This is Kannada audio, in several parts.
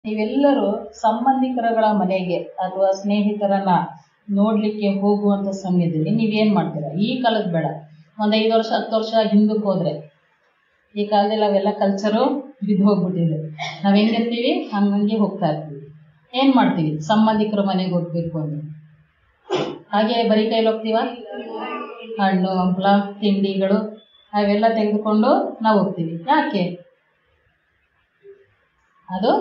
ನೀವೆಲ್ಲರೂ ಸಂಬಂಧಿಕರುಗಳ ಮನೆಗೆ ಅಥವಾ ಸ್ನೇಹಿತರನ್ನ ನೋಡ್ಲಿಕ್ಕೆ ಹೋಗುವಂತ ಸಮಯದಲ್ಲಿ ನೀವೇನ್ ಮಾಡ್ತೀರಾ ಈ ಕಾಲದ ಬೇಡ ಒಂದ್ ಐದು ವರ್ಷ ಹತ್ತು ವರ್ಷ ಹಿಂದಕ್ಕೆ ಹೋದ್ರೆ ಈ ಕಾಲದಲ್ಲಿ ಅವೆಲ್ಲ ಕಲ್ಚರು ಬಿದ್ದು ಹೋಗ್ಬಿಟ್ಟಿದೆ ನಾವ್ ಹೆಂಗಿರ್ತೀವಿ ಹಂಗಂಗೆ ಹೋಗ್ತಾ ಇರ್ತೀವಿ ಏನ್ ಮಾಡ್ತೀವಿ ಸಂಬಂಧಿಕರ ಮನೆಗೆ ಹೋಗ್ಬೇಕು ಅಂದ್ರೆ ಹಾಗೆ ಬರೀ ಕೈಲಿ ಹೋಗ್ತೀವ ಹಣ್ಣು ಹಂಪಲ ತಿಂಡಿಗಳು ಅವೆಲ್ಲ ತೆಗೆದುಕೊಂಡು ನಾವು ಹೋಗ್ತೀವಿ ಯಾಕೆ ಅದು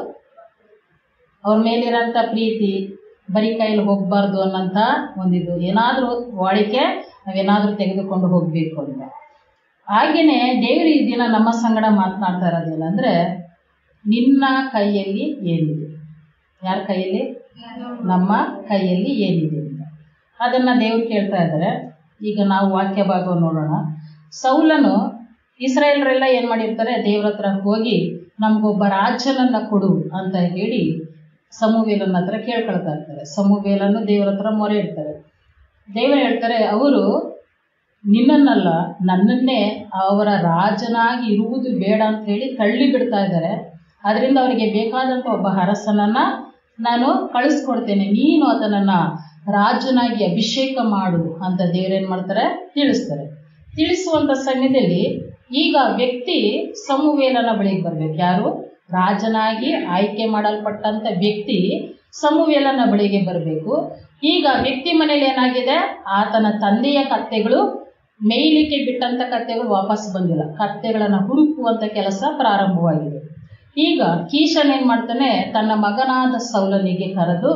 ಅವ್ರ ಮೇಲಿರೋಂಥ ಪ್ರೀತಿ ಬರೀ ಕೈಯಲ್ಲಿ ಹೋಗ್ಬಾರ್ದು ಅನ್ನೋಂಥ ಒಂದಿದು ಏನಾದರೂ ವಾಡಿಕೆ ನಾವೇನಾದರೂ ತೆಗೆದುಕೊಂಡು ಹೋಗಬೇಕು ಅಂತ ಹಾಗೆಯೇ ದೇವರು ಈ ದಿನ ನಮ್ಮ ಸಂಗಡ ಮಾತನಾಡ್ತಾ ಇರೋದೇನಂದ್ರೆ ನಿನ್ನ ಕೈಯಲ್ಲಿ ಏನಿದೆ ಯಾರ ಕೈಯಲ್ಲಿ ನಮ್ಮ ಕೈಯಲ್ಲಿ ಏನಿದೆ ಅಂತ ಅದನ್ನು ದೇವ್ರು ಕೇಳ್ತಾ ಇದ್ದಾರೆ ಈಗ ನಾವು ವಾಕ್ಯ ಭಾಗ ನೋಡೋಣ ಸೌಲನು ಇಸ್ರಾಯೇಲ್ರೆಲ್ಲ ಏನು ಮಾಡಿರ್ತಾರೆ ದೇವ್ರ ಹತ್ರ ಹೋಗಿ ನಮಗೊಬ್ಬ ರಾಜನನ್ನ ಕೊಡು ಅಂತ ಹೇಳಿ ಸಮುವೇಲನ ಹತ್ರ ಕೇಳ್ಕೊಳ್ತಾ ಇರ್ತಾರೆ ಸಮುವೇಲನ್ನು ದೇವ್ರ ಹತ್ರ ಮೊರೆ ಇಡ್ತಾರೆ ದೇವರು ಹೇಳ್ತಾರೆ ಅವರು ನಿನ್ನನ್ನಲ್ಲ ನನ್ನನ್ನೇ ಅವರ ರಾಜನಾಗಿ ಇರುವುದು ಬೇಡ ಅಂತ ಹೇಳಿ ತಳ್ಳಿ ಬಿಡ್ತಾ ಇದ್ದಾರೆ ಅದರಿಂದ ಅವರಿಗೆ ಬೇಕಾದಂಥ ಒಬ್ಬ ಅರಸನನ್ನ ನಾನು ಕಳಿಸ್ಕೊಡ್ತೇನೆ ನೀನು ಅದನ್ನ ರಾಜನಾಗಿ ಅಭಿಷೇಕ ಮಾಡು ಅಂತ ದೇವ್ರೇನ್ ಮಾಡ್ತಾರೆ ತಿಳಿಸ್ತಾರೆ ತಿಳಿಸುವಂತ ಸಮಯದಲ್ಲಿ ಈಗ ವ್ಯಕ್ತಿ ಸಮುವೇಲನ ಬಳಿಗೆ ಬರ್ಬೇಕು ಯಾರು ರಾಜನಾಗಿ ಆಯ್ಕೆ ಮಾಡಲ್ಪಟ್ಟಂತ ವ್ಯಕ್ತಿ ಸಮುವೇಲನ ಬಳಿಗೆ ಬರಬೇಕು ಈಗ ವ್ಯಕ್ತಿ ಮನೇಲಿ ಏನಾಗಿದೆ ಆತನ ತಂದೆಯ ಕತ್ತೆಗಳು ಮೇಯ್ಲಿಕ್ಕೆ ಬಿಟ್ಟಂತ ಕತ್ತೆಗಳು ವಾಪಸ್ ಬಂದಿಲ್ಲ ಕತ್ತೆಗಳನ್ನ ಹುಡುಕುವಂತ ಕೆಲಸ ಪ್ರಾರಂಭವಾಗಿದೆ ಈಗ ಕೀಶನ್ ಏನ್ ಮಾಡ್ತಾನೆ ತನ್ನ ಮಗನಾದ ಸೌಲನಿಗೆ ಕರೆದು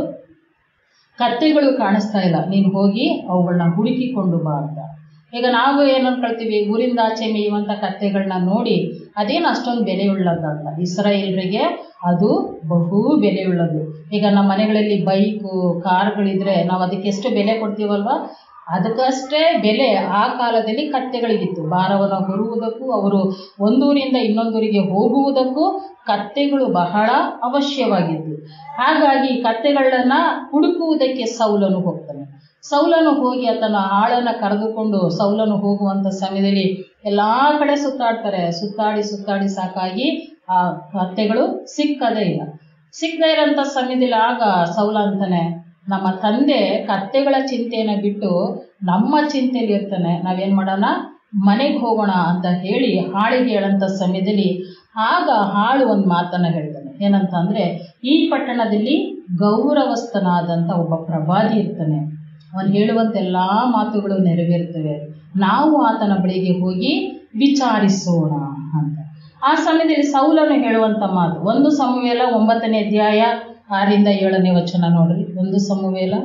ಕತ್ತೆಗಳು ಕಾಣಿಸ್ತಾ ಇಲ್ಲ ನೀನು ಹೋಗಿ ಅವುಗಳನ್ನ ಹುಡುಕಿಕೊಂಡು ಬಾ ಅಂತ ಈಗ ನಾವು ಏನು ಅನ್ಕೊಳ್ತೀವಿ ಊರಿಂದ ಆಚೆ ಮೇಯುವಂಥ ಕತ್ತೆಗಳನ್ನ ನೋಡಿ ಅದೇನು ಅಷ್ಟೊಂದು ಬೆಲೆಯುಳ್ಳದಲ್ಲ ಇಸ್ರಾಯೇಲ್ರಿಗೆ ಅದು ಬಹು ಬೆಲೆಯುಳ್ಳದು ಈಗ ನಮ್ಮ ಮನೆಗಳಲ್ಲಿ ಬೈಕು ಕಾರ್ಗಳಿದ್ರೆ ನಾವು ಅದಕ್ಕೆ ಎಷ್ಟು ಬೆಲೆ ಕೊಡ್ತೀವಲ್ವಾ ಅದಕ್ಕಷ್ಟೇ ಬೆಲೆ ಆ ಕಾಲದಲ್ಲಿ ಕತ್ತೆಗಳಿಗಿತ್ತು ಭಾರವನ್ನು ಹೊರುವುದಕ್ಕೂ ಅವರು ಒಂದೂರಿಂದ ಇನ್ನೊಂದೂರಿಗೆ ಹೋಗುವುದಕ್ಕೂ ಕತ್ತೆಗಳು ಬಹಳ ಅವಶ್ಯವಾಗಿದ್ದು ಹಾಗಾಗಿ ಕತ್ತೆಗಳನ್ನ ಹುಡುಕುವುದಕ್ಕೆ ಸೌಲನು ಹೋಗ್ತಾನೆ ಸೌಲನು ಹೋಗಿ ಆತನ ಆಳನ್ನ ಕರೆದುಕೊಂಡು ಸೌಲನು ಹೋಗುವಂತ ಸಮಯದಲ್ಲಿ ಎಲ್ಲಾ ಕಡೆ ಸುತ್ತಾಡ್ತಾರೆ ಸುತ್ತಾಡಿ ಸುತ್ತಾಡಿ ಸಾಕಾಗಿ ಆ ಕತ್ತೆಗಳು ಸಿಕ್ಕದೇ ಇಲ್ಲ ಸಿಕ್ಕದೇ ಇರೋಂಥ ಸಮಯದಲ್ಲಿ ಆಗ ಸೌಲ ಅಂತಾನೆ ನಮ್ಮ ತಂದೆ ಕತ್ತೆಗಳ ಚಿಂತೆಯನ್ನ ಬಿಟ್ಟು ನಮ್ಮ ಚಿಂತೆಯಲ್ಲಿ ಇರ್ತಾನೆ ನಾವೇನ್ ಮಾಡೋಣ ಮನೆಗೆ ಹೋಗೋಣ ಅಂತ ಹೇಳಿ ಹಾಳಿಗೆ ಹೇಳಂತ ಸಮಯದಲ್ಲಿ ಆಗ ಹಾಳು ಒಂದು ಮಾತನ್ನ ಹೇಳ್ತಾನೆ ಏನಂತ ಅಂದ್ರೆ ಈ ಪಟ್ಟಣದಲ್ಲಿ ಗೌರವಸ್ಥನಾದಂಥ ಒಬ್ಬ ಪ್ರವಾದಿ ಇರ್ತಾನೆ ಅವನು ಹೇಳುವಂತ ಎಲ್ಲಾ ಮಾತುಗಳು ನೆರವೇರ್ತವೆ ನಾವು ಆತನ ಬಳಿಗೆ ಹೋಗಿ ವಿಚಾರಿಸೋಣ ಅಂತ ಆ ಸಮಯದಲ್ಲಿ ಸೌಲನು ಹೇಳುವಂತ ಮಾತು ಒಂದು ಸಮುವೇಲ ಒಂಬತ್ತನೇ ಅಧ್ಯಾಯ ಆರಿಂದ ಏಳನೇ ವಚನ ನೋಡ್ರಿ ಒಂದು ಸಮುವೇಲ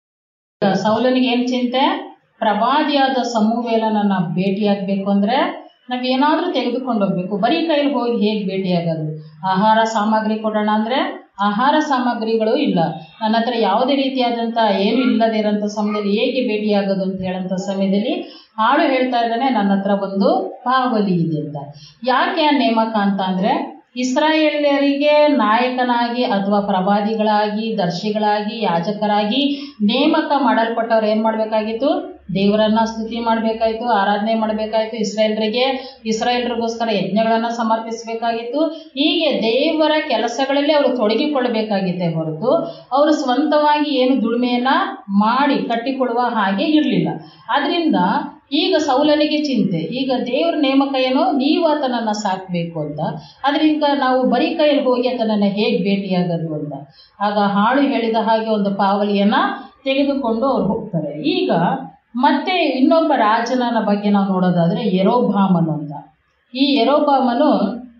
ಸೌಲನಿಗೆ ಏನ್ ಚಿಂತೆ ಪ್ರವಾದಿಯಾದ ಸಮುವೇಲನನ್ನ ಭೇಟಿಯಾಗಬೇಕು ಅಂದ್ರೆ ನಾವೇನಾದ್ರೂ ತೆಗೆದುಕೊಂಡು ಹೋಗ್ಬೇಕು ಬರೀ ಕೈಲಿ ಹೋಗಿ ಹೇಗೆ ಭೇಟಿಯಾಗೋದು ಆಹಾರ ಸಾಮಗ್ರಿ ಕೊಡೋಣ ಅಂದ್ರೆ ಆಹಾರ ಸಾಮಗ್ರಿಗಳು ಇಲ್ಲ ನನ್ನ ಹತ್ರ ಯಾವುದೇ ರೀತಿಯಾದಂಥ ಏನು ಇಲ್ಲದೆ ಇರೋಂಥ ಸಮಯದಲ್ಲಿ ಹೇಗೆ ಭೇಟಿಯಾಗೋದು ಅಂತ ಹೇಳೋಂಥ ಸಮಯದಲ್ಲಿ ಹಾಡು ಹೇಳ್ತಾ ಇದ್ದಾನೆ ನನ್ನ ಹತ್ರ ಒಂದು ಪಾವಲಿ ಇದೆ ಅಂತ ಯಾಕೆ ಆ ನೇಮಕ ಅಂತ ಅಂದ್ರೆ ಇಸ್ರಾಯೇಲರಿಗೆ ನಾಯಕನಾಗಿ ಅಥವಾ ಪ್ರವಾದಿಗಳಾಗಿ ದರ್ಶಿಗಳಾಗಿ ಯಾಜಕರಾಗಿ ನೇಮಕ ಮಾಡಲ್ಪಟ್ಟವ್ರು ಏನ್ ಮಾಡ್ಬೇಕಾಗಿತ್ತು ದೇವರನ್ನ ಸ್ತುತಿ ಮಾಡಬೇಕಾಯ್ತು ಆರಾಧನೆ ಮಾಡಬೇಕಾಯ್ತು ಇಸ್ರಾಯೇಲ್ರಿಗೆ ಇಸ್ರಾಯೇಲ್ರಿಗೋಸ್ಕರ ಯಜ್ಞಗಳನ್ನ ಸಮರ್ಪಿಸಬೇಕಾಗಿತ್ತು ಹೀಗೆ ದೇವರ ಕೆಲಸಗಳಲ್ಲಿ ಅವರು ತೊಡಗಿಕೊಳ್ಳಬೇಕಾಗಿತ್ತೆ ಹೊರತು ಅವರು ಸ್ವಂತವಾಗಿ ಏನು ದುಡಿಮೆಯನ್ನ ಮಾಡಿ ಕಟ್ಟಿಕೊಳ್ಳುವ ಹಾಗೆ ಇರಲಿಲ್ಲ ಆದ್ರಿಂದ ಈಗ ಸೌಲನಿಗೆ ಚಿಂತೆ ಈಗ ದೇವ್ರ ನೇಮಕ ಏನೋ ನೀವು ಆತನನ್ನ ಸಾಕ್ಬೇಕು ಅಂತ ಅದರಿಂದ ನಾವು ಬರೀ ಕೈಯಲ್ಲಿ ಹೋಗಿ ಆತನನ್ನ ಹೇಗೆ ಭೇಟಿಯಾಗೋದು ಅಂತ ಆಗ ಹಾಳು ಹೇಳಿದ ಹಾಗೆ ಒಂದು ಪಾವಲಿಯನ್ನ ತೆಗೆದುಕೊಂಡು ಅವ್ರು ಹೋಗ್ತಾರೆ ಈಗ ಮತ್ತೆ ಇನ್ನೊಬ್ಬ ರಾಜನ ಬಗ್ಗೆ ನಾವು ನೋಡೋದಾದ್ರೆ ಎರೋಭಾಮನ್ ಅಂತ ಈ ಎರೋಭಾಮನು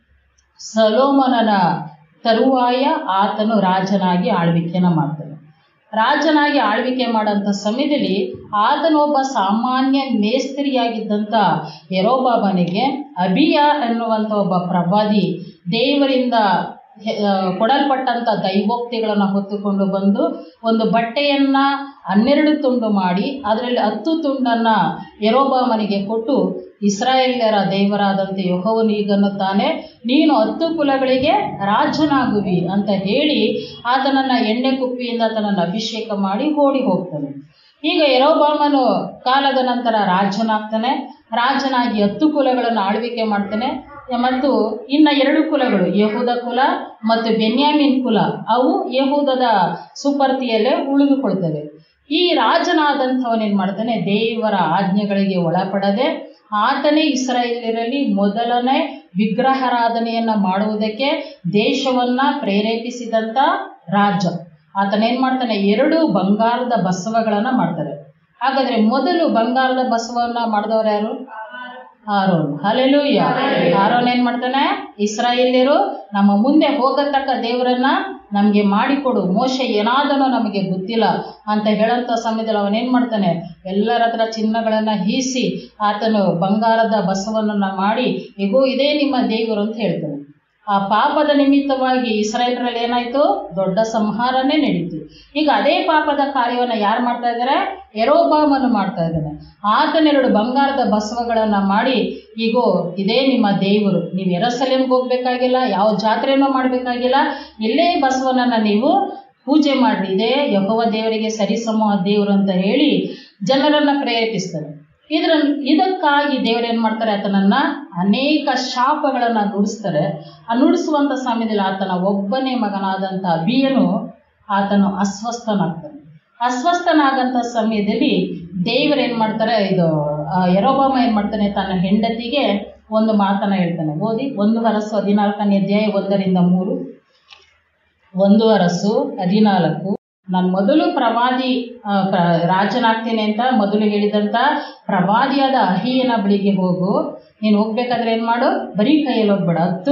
ಸಲೋಮನನ ತರುವಾಯ ಆತನು ರಾಜನಾಗಿ ಆಳ್ವಿಕೆನ ಮಾಡ್ತಾನೆ ರಾಜನಾಗಿ ಆಳ್ವಿಕೆ ಮಾಡೋಂಥ ಸಮಯದಲ್ಲಿ ಆತನೊಬ್ಬ ಸಾಮಾನ್ಯ ಮೇಸ್ತ್ರಿಯಾಗಿದ್ದಂಥ ಎರೋಬಾಬನಿಗೆ ಅಬಿಯ ಎನ್ನುವಂಥ ಒಬ್ಬ ಪ್ರವಾದಿ ದೇವರಿಂದ ಕೊಡಲ್ಪಟ್ಟಂತ ದೈವೋಕ್ತಿಗಳನ್ನು ಹೊತ್ತುಕೊಂಡು ಬಂದು ಒಂದು ಬಟ್ಟೆಯನ್ನ ಹನ್ನೆರಡು ತುಂಡು ಮಾಡಿ ಅದರಲ್ಲಿ ಹತ್ತು ತುಂಡನ್ನ ಎರೋಬಾಮನಿಗೆ ಕೊಟ್ಟು ಇಸ್ರಾಯೇಲ್ಯರ ದೇವರಾದಂತೆ ಯಹೋವನು ಈಗನ್ನುತ್ತಾನೆ ನೀನು ಹತ್ತು ಕುಲಗಳಿಗೆ ರಾಜನಾಗುವಿ ಅಂತ ಹೇಳಿ ಆತನನ್ನ ಎಣ್ಣೆ ಕುಪ್ಪಿಯಿಂದ ಆತನನ್ನು ಅಭಿಷೇಕ ಮಾಡಿ ಓಡಿ ಹೋಗ್ತಾನೆ ಈಗ ಯರೋಬಾಮನು ಕಾಲದ ನಂತರ ರಾಜನಾಗ್ತಾನೆ ರಾಜನಾಗಿ ಹತ್ತು ಕುಲಗಳನ್ನು ಆಳ್ವಿಕೆ ಮಾಡ್ತಾನೆ ಮತ್ತು ಇನ್ನ ಎರಡು ಕುಲಗಳು ಯಹೂದ ಕುಲ ಮತ್ತು ಬೆನ್ಯಾಮಿನ್ ಕುಲ ಅವು ಯಹೂದದ ಸುಪರ್ತಿಯಲ್ಲೇ ಉಳಿದುಕೊಳ್ತವೆ ಈ ರಾಜನಾದಂಥವನೇನ್ ಮಾಡ್ತಾನೆ ದೇವರ ಆಜ್ಞೆಗಳಿಗೆ ಒಳಪಡದೆ ಆತನೇ ಇಸ್ರಾಯೇಲರಲ್ಲಿ ಮೊದಲನೇ ವಿಗ್ರಹಾರಾಧನೆಯನ್ನ ಮಾಡುವುದಕ್ಕೆ ದೇಶವನ್ನ ಪ್ರೇರೇಪಿಸಿದಂತ ರಾಜ ಆತನೇನ್ ಮಾಡ್ತಾನೆ ಎರಡು ಬಂಗಾರದ ಬಸವಗಳನ್ನ ಮಾಡ್ತಾರೆ ಹಾಗಾದ್ರೆ ಮೊದಲು ಬಂಗಾರದ ಬಸವನ್ನ ಮಾಡಿದವರು ಯಾರು ಆರೋನ್ ಹಲೆಲೂಯ ಆರೋನ್ ಏನ್ ಮಾಡ್ತಾನೆ ಇಸ್ರಾಯೇಲ್ಯರು ನಮ್ಮ ಮುಂದೆ ಹೋಗತಕ್ಕ ದೇವರನ್ನ ನಮ್ಗೆ ಮಾಡಿಕೊಡು ಮೋಶ ಏನಾದನೋ ನಮಗೆ ಗೊತ್ತಿಲ್ಲ ಅಂತ ಹೇಳಂತ ಸಮಯದಲ್ಲಿ ಅವನೇನ್ ಮಾಡ್ತಾನೆ ಎಲ್ಲರ ಹತ್ರ ಚಿನ್ನಗಳನ್ನ ಹೀಸಿ ಆತನು ಬಂಗಾರದ ಬಸವನ್ನ ಮಾಡಿ ಇಗೋ ಇದೇ ನಿಮ್ಮ ದೇವರು ಅಂತ ಹೇಳ್ತಾನೆ ಆ ಪಾಪದ ನಿಮಿತ್ತವಾಗಿ ಇಸ್ರಾಯೇಲ್ರಲ್ಲಿ ಏನಾಯ್ತು ದೊಡ್ಡ ಸಂಹಾರನೇ ನಡೀತು ಈಗ ಅದೇ ಪಾಪದ ಕಾರ್ಯವನ್ನ ಯಾರು ಮಾಡ್ತಾ ಇದ್ದಾರೆ ಎರೋಬಾಮನ್ನು ಮಾಡ್ತಾ ಇದ್ದಾನೆ ಆತನೆರಡು ಬಂಗಾರದ ಬಸವಗಳನ್ನ ಮಾಡಿ ಈಗೋ ಇದೇ ನಿಮ್ಮ ದೇವರು ನೀವು ಎರಸಲೇಮ್ಗೆ ಹೋಗ್ಬೇಕಾಗಿಲ್ಲ ಯಾವ ಜಾತ್ರೆನೂ ಮಾಡ್ಬೇಕಾಗಿಲ್ಲ ಇಲ್ಲೇ ಬಸವನನ್ನ ನೀವು ಪೂಜೆ ಮಾಡ್ರಿ ಇದೇ ಯಹೋವ ದೇವರಿಗೆ ಸರಿಸಮ ದೇವರು ಅಂತ ಹೇಳಿ ಜನರನ್ನ ಪ್ರೇರೇಪಿಸ್ತಾರೆ ಇದ್ರ ಇದಕ್ಕಾಗಿ ದೇವರೇನ್ ಮಾಡ್ತಾರೆ ಆತನನ್ನ ಅನೇಕ ಶಾಪಗಳನ್ನ ನುಡಿಸ್ತಾರೆ ಆ ನುಡಿಸುವಂತ ಸಮಯದಲ್ಲಿ ಆತನ ಒಬ್ಬನೇ ಮಗನಾದಂತ ಅಬಿಯನು ಆತನು ಅಸ್ವಸ್ಥನಾಗ್ತಾನೆ ಅಸ್ವಸ್ಥನಾಗಂತ ಸಮಯದಲ್ಲಿ ದೇವರೇನ್ ಮಾಡ್ತಾರೆ ಇದು ಯರೋಬಾಮ ಏನ್ ಮಾಡ್ತಾನೆ ತನ್ನ ಹೆಂಡತಿಗೆ ಒಂದು ಮಾತನ್ನ ಹೇಳ್ತಾನೆ ಓದಿ ಒಂದು ಹರಸು ಹದಿನಾಲ್ಕನೇ ಅಧ್ಯಾಯ ಒಂದರಿಂದ ಮೂರು ಒಂದು ಅರಸು ಹದಿನಾಲ್ಕು ನಾನು ಮೊದಲು ಪ್ರವಾದಿ ಆ, ಪ್ರ- ರಾಜನಾಗ್ತೀನಿ ಅಂತ ಮೊದಲು ಹೇಳಿದಂತ ಪ್ರವಾದಿಯಾದ ಅಹಿಯನ ಬಳಿಗೆ ಹೋಗು ನೀನು ಹೋಗ್ಬೇಕಾದ್ರೆ ಏನು ಮಾಡು ಬರೀ ಕೈಯಲ್ಲಿ ಹೋಗ್ಬೇಡ ಹತ್ತು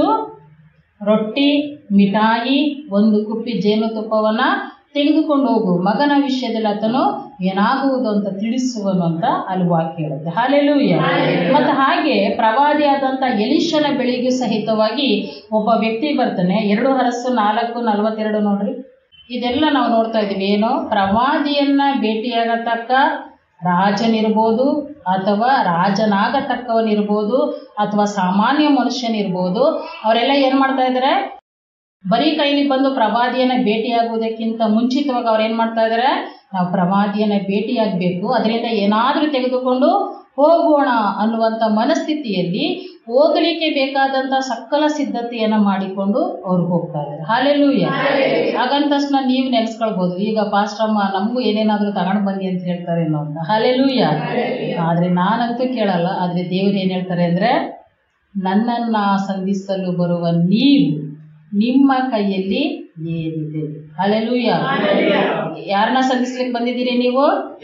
ರೊಟ್ಟಿ ಮಿಠಾಯಿ ಒಂದು ಕುಪ್ಪಿ ಜೇನುತುಪ್ಪವನ್ನ ತೆಗೆದುಕೊಂಡು ಹೋಗು ಮಗನ ವಿಷಯದಲ್ಲಿ ಆತನು ಏನಾಗುವುದು ಅಂತ ತಿಳಿಸುವನು ಅಂತ ಅಲ್ಲಿ ವಾಕ್ಯ ಹೇಳುತ್ತೆ ಹಾಲೆಲೂಯ ಮತ್ತು ಹಾಗೆ ಪ್ರವಾದಿಯಾದಂಥ ಎಲಿಶನ ಬೆಳಿಗ್ಗೆ ಸಹಿತವಾಗಿ ಒಬ್ಬ ವ್ಯಕ್ತಿ ಬರ್ತಾನೆ ಎರಡು ಹರಸು ನಾಲ್ಕು ನಲವತ್ತೆರಡು ನೋಡ್ರಿ ಇದೆಲ್ಲ ನಾವು ನೋಡ್ತಾ ಇದ್ದೀವಿ ಏನು ಪ್ರವಾದಿಯನ್ನ ಭೇಟಿಯಾಗತಕ್ಕ ರಾಜನಿರ್ಬೋದು ಅಥವಾ ರಾಜನಾಗತಕ್ಕವನಿರ್ಬೋದು ಅಥವಾ ಸಾಮಾನ್ಯ ಮನುಷ್ಯನಿರ್ಬೋದು ಅವರೆಲ್ಲ ಏನು ಮಾಡ್ತಾ ಇದ್ದಾರೆ ಬರೀ ಕೈಲಿ ಬಂದು ಪ್ರವಾದಿಯನ್ನ ಭೇಟಿಯಾಗುವುದಕ್ಕಿಂತ ಮುಂಚಿತವಾಗಿ ಅವ್ರು ಏನ್ ಮಾಡ್ತಾ ಇದಾರೆ ನಾವು ಪ್ರವಾದಿಯನ್ನ ಭೇಟಿಯಾಗಬೇಕು ಅದರಿಂದ ಏನಾದ್ರೂ ತೆಗೆದುಕೊಂಡು ಹೋಗೋಣ ಅನ್ನುವಂಥ ಮನಸ್ಥಿತಿಯಲ್ಲಿ ಹೋಗಲಿಕ್ಕೆ ಬೇಕಾದಂತ ಸಕಲ ಸಿದ್ಧತೆಯನ್ನ ಮಾಡಿಕೊಂಡು ಅವ್ರು ಹೋಗ್ತಾ ಇದ್ದಾರೆ ಹಾಲೆಲ್ಲೂಯ ಹಾಗಂತ ತಕ್ಷಣ ನೀವು ನೆನೆಸ್ಕೊಳ್ಬೋದು ಈಗ ಪಾಸ್ಟಮ್ಮ ನಮಗೂ ಏನೇನಾದ್ರೂ ತಗೊಂಡು ಬನ್ನಿ ಅಂತ ಹೇಳ್ತಾರೇನೋ ಅಂತ ಹಾಲೆಲ್ಲೂಯ ಆದ್ರೆ ನಾನಂತೂ ಕೇಳಲ್ಲ ಆದ್ರೆ ದೇವ್ರು ಏನ್ ಹೇಳ್ತಾರೆ ಅಂದ್ರೆ ನನ್ನನ್ನ ಸಂಧಿಸಲು ಬರುವ ನೀವು ನಿಮ್ಮ ಕೈಯಲ್ಲಿ ಏನಿದೆ ಅಲೆಲೂಯ ಯಾರನ್ನ ಸಂಧಿಸ್ಲಿಕ್ಕೆ ಬಂದಿದ್ದೀರಿ ನೀವು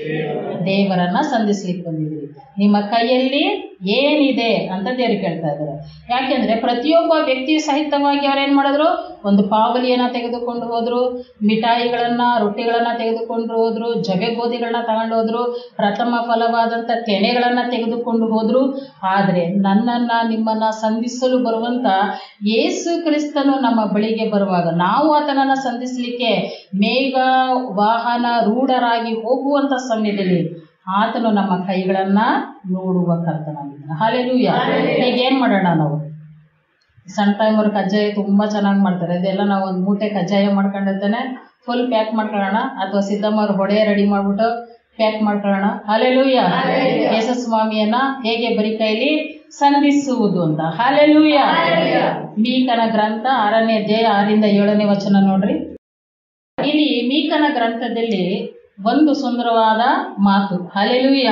ದೇವರನ್ನ ಸಂಧಿಸ್ಲಿಕ್ಕೆ ಬಂದಿದ್ದೀರಿ ನಿಮ್ಮ ಕೈಯಲ್ಲಿ ಏನಿದೆ ಅಂತ ದೇವ್ರು ಕೇಳ್ತಾ ಇದ್ದಾರೆ ಯಾಕೆಂದ್ರೆ ಪ್ರತಿಯೊಬ್ಬ ವ್ಯಕ್ತಿ ಸಹಿತವಾಗಿ ಅವ್ರೇನ್ ಮಾಡಿದ್ರು ಒಂದು ಪಾವಲಿಯನ್ನ ತೆಗೆದುಕೊಂಡು ಹೋದ್ರು ಮಿಠಾಯಿಗಳನ್ನ ರೊಟ್ಟಿಗಳನ್ನ ತೆಗೆದುಕೊಂಡು ಹೋದ್ರು ಜವೆ ಗೋಧಿಗಳನ್ನ ತಗೊಂಡು ಹೋದ್ರು ಪ್ರಥಮ ಫಲವಾದಂತ ತೆನೆಗಳನ್ನ ತೆಗೆದುಕೊಂಡು ಹೋದ್ರು ಆದ್ರೆ ನನ್ನನ್ನ ನಿಮ್ಮನ್ನ ಸಂಧಿಸಲು ಬರುವಂತ ಯೇಸು ಕ್ರಿಸ್ತನು ನಮ್ಮ ಬಳಿಗೆ ಬರುವಾಗ ನಾವು ಆತನನ್ನ ಸಂಧಿಸಲಿಕ್ಕೆ ಮೇಘ ವಾಹನ ರೂಢರಾಗಿ ಹೋಗುವಂತ ಸಮಯದಲ್ಲಿ ಆತನು ನಮ್ಮ ಕೈಗಳನ್ನ ನೋಡುವ ಕರ್ತನಾಗಿದ್ದಾನೆ ಹಾಲೆಲೂಯ ಈಗ ಏನ್ ಮಾಡೋಣ ನಾವು ಸಣ್ಣ ಟೈಮ್ ಅವ್ರ ಕಜ್ಜಾಯ ತುಂಬಾ ಚೆನ್ನಾಗಿ ಮಾಡ್ತಾರೆ ಅದೆಲ್ಲ ನಾವು ಒಂದು ಮೂಟೆ ಕಜ್ಜಾಯ ಮಾಡ್ಕೊಂಡಿರ್ತಾನೆ ಫುಲ್ ಪ್ಯಾಕ್ ಮಾಡ್ಕೊಳ್ಳೋಣ ಅಥವಾ ಸಿದ್ದಮ್ಮ ಅವ್ರ ಹೊಡೆ ರೆಡಿ ಮಾಡ್ಬಿಟ್ಟು ಪ್ಯಾಕ್ ಮಾಡ್ಕೊಳ್ಳೋಣ ಹಾಲೆಲೂಯ ಯೇಸು ಸ್ವಾಮಿಯನ್ನ ಹೇಗೆ ಬರೀ ಕೈಲಿ ಸಂಧಿಸುವುದು ಅಂತ ಹಾಲೆಲೂಯ ಮೀಕನ ಗ್ರಂಥ ಆರನೇ ಅಧ್ಯಾಯ ಆರಿಂದ ಏಳನೇ ವಚನ ನೋಡ್ರಿ ಇಲ್ಲಿ ಮೀಕನ ಗ್ರಂಥದಲ್ಲಿ ಒಂದು ಸುಂದರವಾದ ಮಾತು ಹಾಲೆಲೂಯ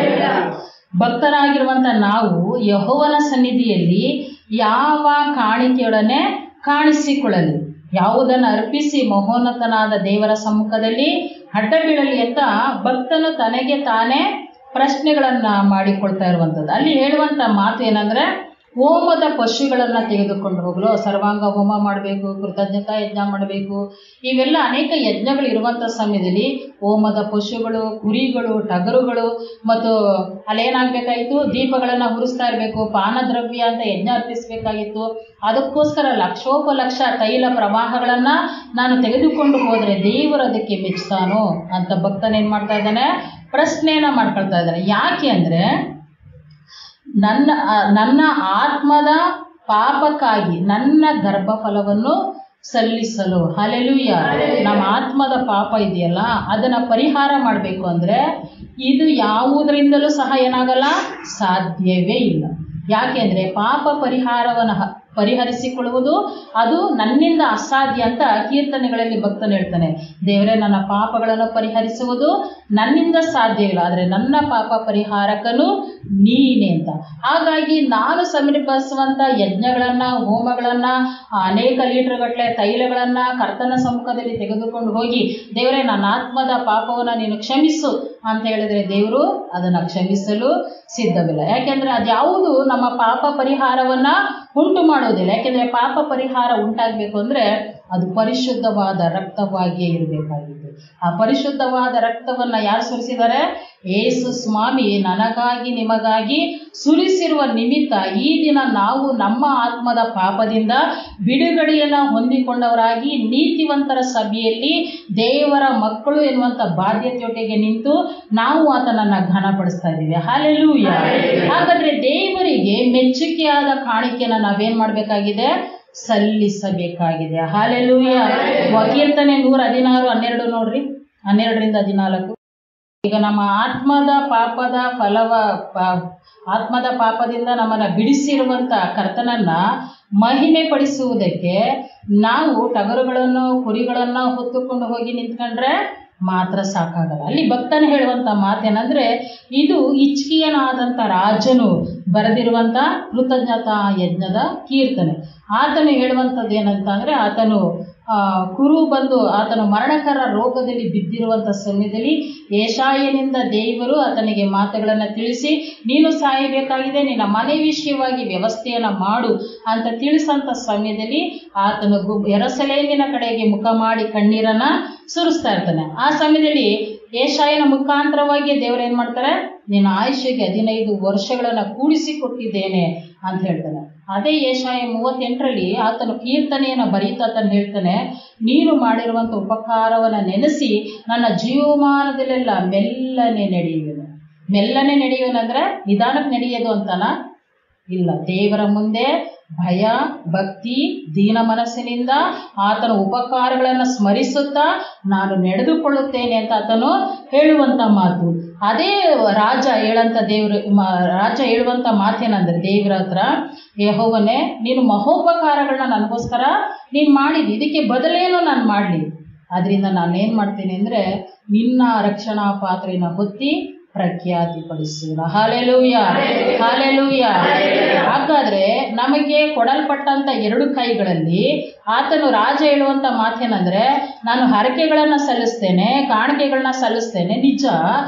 ಭಕ್ತರಾಗಿರುವಂತ ನಾವು ಯಹೋವನ ಸನ್ನಿಧಿಯಲ್ಲಿ ಯಾವ ಕಾಣಿಕೆಯೊಡನೆ ಕಾಣಿಸಿಕೊಳ್ಳಲಿ ಯಾವುದನ್ನು ಅರ್ಪಿಸಿ ಮಹೋನ್ನತನಾದ ದೇವರ ಸಮ್ಮುಖದಲ್ಲಿ ಅಡ್ಡ ಬೀಳಲಿ ಅಂತ ಭಕ್ತನು ತನಗೆ ತಾನೇ ಪ್ರಶ್ನೆಗಳನ್ನ ಮಾಡಿಕೊಳ್ತಾ ಇರುವಂಥದ್ದು ಅಲ್ಲಿ ಹೇಳುವಂತ ಮಾತು ಏನಂದ್ರೆ ಹೋಮದ ಪಶುಗಳನ್ನ ತೆಗೆದುಕೊಂಡು ಹೋಗಲು ಸರ್ವಾಂಗ ಹೋಮ ಮಾಡಬೇಕು ಕೃತಜ್ಞತಾ ಯಜ್ಞ ಮಾಡಬೇಕು ಇವೆಲ್ಲ ಅನೇಕ ಯಜ್ಞಗಳು ಇರುವಂಥ ಸಮಯದಲ್ಲಿ ಹೋಮದ ಪಶುಗಳು ಕುರಿಗಳು ಟಗರುಗಳು ಮತ್ತು ಅಲ್ಲೇನಾಗಬೇಕಾಗಿತ್ತು ದೀಪಗಳನ್ನು ಉರಿಸ್ತಾ ಇರಬೇಕು ಪಾನದ್ರವ್ಯ ಅಂತ ಯಜ್ಞ ಅರ್ಪಿಸಬೇಕಾಗಿತ್ತು ಅದಕ್ಕೋಸ್ಕರ ಲಕ್ಷೋಪಲಕ್ಷ ತೈಲ ಪ್ರವಾಹಗಳನ್ನ ನಾನು ತೆಗೆದುಕೊಂಡು ಹೋದ್ರೆ ದೇವರು ಅದಕ್ಕೆ ಮೆಚ್ಚುತ್ತಾನೋ ಅಂತ ಭಕ್ತನೇನ್ ಮಾಡ್ತಾ ಇದ್ದಾನೆ ಪ್ರಶ್ನೆಯನ್ನ ಮಾಡ್ಕೊಳ್ತಾ ಇದ್ದಾನೆ ಯಾಕೆ ಅಂದ್ರೆ ನನ್ನ ಆ, ನನ್ನ ಆತ್ಮದ ಪಾಪಕ್ಕಾಗಿ ನನ್ನ ಗರ್ಭಫಲವನ್ನು ಸಲ್ಲಿಸಲು ಹಲೆಲುಯ್ಯ ನಮ್ಮ ಆತ್ಮದ ಪಾಪ ಇದೆಯಲ್ಲ ಅದನ್ನ ಪರಿಹಾರ ಮಾಡಬೇಕು ಅಂದ್ರೆ ಇದು ಯಾವುದರಿಂದಲೂ ಸಹ ಏನಾಗಲ್ಲ ಸಾಧ್ಯವೇ ಇಲ್ಲ ಯಾಕೆಂದ್ರೆ ಪಾಪ ಪರಿಹಾರವನ್ನು ಹ- ಪರಿಹರಿಸಿಕೊಳ್ಳುವುದು ಅದು ನನ್ನಿಂದ ಅಸಾಧ್ಯ ಅಂತ ಕೀರ್ತನೆಗಳಲ್ಲಿ ಭಕ್ತನು ಹೇಳ್ತಾನೆ ದೇವರೇ ನನ್ನ ಪಾಪಗಳನ್ನು ಪರಿಹರಿಸುವುದು ನನ್ನಿಂದ ಸಾಧ್ಯ ಇಲ್ಲ ಆದರೆ ನನ್ನ ಪಾಪ ಪರಿಹಾರಕನು ನೀನೆ ಅಂತ ಹಾಗಾಗಿ ನಾನು ಸಮರ್ಪಿಸುವಂತ ಯಜ್ಞಗಳನ್ನ ಹೋಮಗಳನ್ನ ಅನೇಕ ಲೀಟರ್ ಗಟ್ಟಲೆ ತೈಲಗಳನ್ನ ಕರ್ತನ ಸಮ್ಮುಖದಲ್ಲಿ ತೆಗೆದುಕೊಂಡು ಹೋಗಿ ದೇವರೇ ನನ್ನ ಆತ್ಮದ ಪಾಪವನ್ನ ನೀನು ಕ್ಷಮಿಸು ಅಂತ ಹೇಳಿದ್ರೆ ದೇವರು ಅದನ್ನ ಕ್ಷಮಿಸಲು ಸಿದ್ಧವಿಲ್ಲ ಯಾಕೆಂದ್ರೆ ಅದ್ಯಾವುದು ನಮ್ಮ ಪಾಪ ಪರಿಹಾರವನ್ನ ಉಂಟು ಮಾಡುವುದಿಲ್ಲ ಯಾಕೆಂದ್ರೆ ಪಾಪ ಪರಿಹಾರ ಉಂಟಾಗಬೇಕು ಅಂದ್ರೆ ಅದು ಪರಿಶುದ್ಧವಾದ ರಕ್ತವಾಗಿಯೇ ಇರಬೇಕಾಗಿತ್ತು ಆ ಪರಿಶುದ್ಧವಾದ ರಕ್ತವನ್ನ ಯಾರು ಸುರಿಸಿದ್ದಾರೆ ಏಸು ಸ್ವಾಮಿ ನನಗಾಗಿ ನಿಮಗಾಗಿ ಸುರಿಸಿರುವ ನಿಮಿತ್ತ ಈ ದಿನ ನಾವು ನಮ್ಮ ಆತ್ಮದ ಪಾಪದಿಂದ ಬಿಡುಗಡೆಯನ್ನ ಹೊಂದಿಕೊಂಡವರಾಗಿ ನೀತಿವಂತರ ಸಭೆಯಲ್ಲಿ ದೇವರ ಮಕ್ಕಳು ಎನ್ನುವಂತ ಬಾಧ್ಯತೆಯೊಟ್ಟಿಗೆ ನಿಂತು ನಾವು ಆತನನ್ನ ಘನಪಡಿಸ್ತಾ ಇದ್ದೀವಿ ಹಾಲೆಲೂಯ ಹಾಗಾದ್ರೆ ದೇವರಿಗೆ ಮೆಚ್ಚುಗೆಯಾದ ಕಾಣಿಕೆಯನ್ನ ನಾವೇನ್ ಮಾಡ್ಬೇಕಾಗಿದೆ ಸಲ್ಲಿಸಬೇಕಾಗಿದೆ ಹಾಲೆಲೂಯ ಕೀರ್ತನೆ ನೂರ ಹದಿನಾರು ಹನ್ನೆರಡು ನೋಡ್ರಿ ಹನ್ನೆರಡರಿಂದ ಹದಿನಾಲ್ಕು ಈಗ ನಮ್ಮ ಆತ್ಮದ ಪಾಪದ ಫಲವ ಪ- ಆತ್ಮದ ಪಾಪದಿಂದ ನಮ್ಮನ್ನ ಬಿಡಿಸಿರುವಂತ ಕರ್ತನನ್ನ ಮಹಿಮೆ ಪಡಿಸುವುದಕ್ಕೆ ನಾವು ಟಗರುಗಳನ್ನು ಕುರಿಗಳನ್ನ ಹೊತ್ತುಕೊಂಡು ಹೋಗಿ ನಿಂತ್ಕೊಂಡ್ರೆ ಮಾತ್ರ ಸಾಕಾಗಲ್ಲ ಅಲ್ಲಿ ಭಕ್ತನ ಹೇಳುವಂತ ಮಾತೇನಂದ್ರೆ ಇದು ಇಚ್ಕಿಯನಾದಂತ ರಾಜನು ಬರೆದಿರುವಂತ ಕೃತಜ್ಞತಾ ಯಜ್ಞದ ಕೀರ್ತನೆ ಆತನು ಹೇಳುವಂಥದ್ದು ಏನಂತ ಅಂದ್ರೆ ಆತನು ಆ, ಕುರು ಬಂದು ಆತನು ಮರಣಕರ ರೋಗದಲ್ಲಿ ಬಿದ್ದಿರುವಂತ ಸಮಯದಲ್ಲಿ ಏಷಾಯನಿಂದ ದೇವರು ಆತನಿಗೆ ಮಾತುಗಳನ್ನು ತಿಳಿಸಿ ನೀನು ಸಾಯಬೇಕಾಗಿದೆ ನಿನ್ನ ಮನೆ ವಿಷಯವಾಗಿ ವ್ಯವಸ್ಥೆಯನ್ನ ಮಾಡು ಅಂತ ತಿಳಿಸಂತ ಸಮಯದಲ್ಲಿ ಆತನು ಗು ಎರಸಲೇಮಿನ ಕಡೆಗೆ ಮುಖ ಮಾಡಿ ಕಣ್ಣೀರನ್ನ ಸುರಿಸ್ತಾ ಇರ್ತಾನೆ ಆ ಸಮಯದಲ್ಲಿ ಏಷಾಯನ ಮುಖಾಂತರವಾಗಿ ದೇವರು ಏನ್ ಮಾಡ್ತಾರೆ ನಿನ್ನ ಆಯುಷ್ಯಗೆ ಹದಿನೈದು ವರ್ಷಗಳನ್ನ ಕೂಡಿಸಿ ಕೊಟ್ಟಿದ್ದೇನೆ ಅಂತ ಹೇಳ್ತಾನೆ ಅದೇ ಏಷಾಯ ಮೂವತ್ತೆಂಟರಲ್ಲಿ ಆತನು ಕೀರ್ತನೆಯನ್ನು ಬರೀತಾ ಆತನು ಹೇಳ್ತಾನೆ ನೀನು ಮಾಡಿರುವಂಥ ಉಪಕಾರವನ್ನ ನೆನೆಸಿ ನನ್ನ ಜೀವಮಾನದಲ್ಲೆಲ್ಲ ಮೆಲ್ಲನೆ ನಡೆಯುವೆನು ಮೆಲ್ಲನೆ ನಡೆಯುವನಂದ್ರೆ ನಿಧಾನಕ್ಕೆ ನಡೆಯೋದು ಅಂತನಾ ಇಲ್ಲ ದೇವರ ಮುಂದೆ ಭಯ ಭಕ್ತಿ ದೀನ ಮನಸ್ಸಿನಿಂದ ಆತನ ಉಪಕಾರಗಳನ್ನು ಸ್ಮರಿಸುತ್ತಾ ನಾನು ನಡೆದುಕೊಳ್ಳುತ್ತೇನೆ ಅಂತ ಆತನು ಹೇಳುವಂತ ಮಾತು ಅದೇ ರಾಜ ಹೇಳಂತ ದೇವರು ಮ- ರಾಜ ಹೇಳುವಂತ ಮಾತೇನಂದ್ರೆ ದೇವರ ಹತ್ರ ಯೆಹೋವನೇ ನೀನು ಮಹೋಪಕಾರಗಳನ್ನ ನನಗೋಸ್ಕರ ನೀನು ಮಾಡಿದಿ ಇದಕ್ಕೆ ಬದಲೇನು ನಾನು ಮಾಡಲಿ ಅದರಿಂದ ನಾನೇನು ಮಾಡ್ತೀನಿ ಅಂದರೆ ನಿನ್ನ ರಕ್ಷಣಾ ಪಾತ್ರೆನ ಹೊತ್ತಿ ಪ್ರಖ್ಯಾತಿ ಪಡಿಸೋಣ ಹಾಲೆಲೂಯ ಹಾಲೆಲೂಯ ಹಾಗಾದ್ರೆ ನಮಗೆ ಕೊಡಲ್ಪಟ್ಟಂತ ಎರಡು ಕೈಗಳಲ್ಲಿ ಆತನು ರಾಜ ಹೇಳುವಂತ ಮಾತೇನಂದ್ರೆ ನಾನು ಹರಕೆಗಳನ್ನ ಸಲ್ಲಿಸ್ತೇನೆ ಕಾಣಿಕೆಗಳನ್ನ ಸಲ್ಲಿಸ್ತೇನೆ ನಿಜ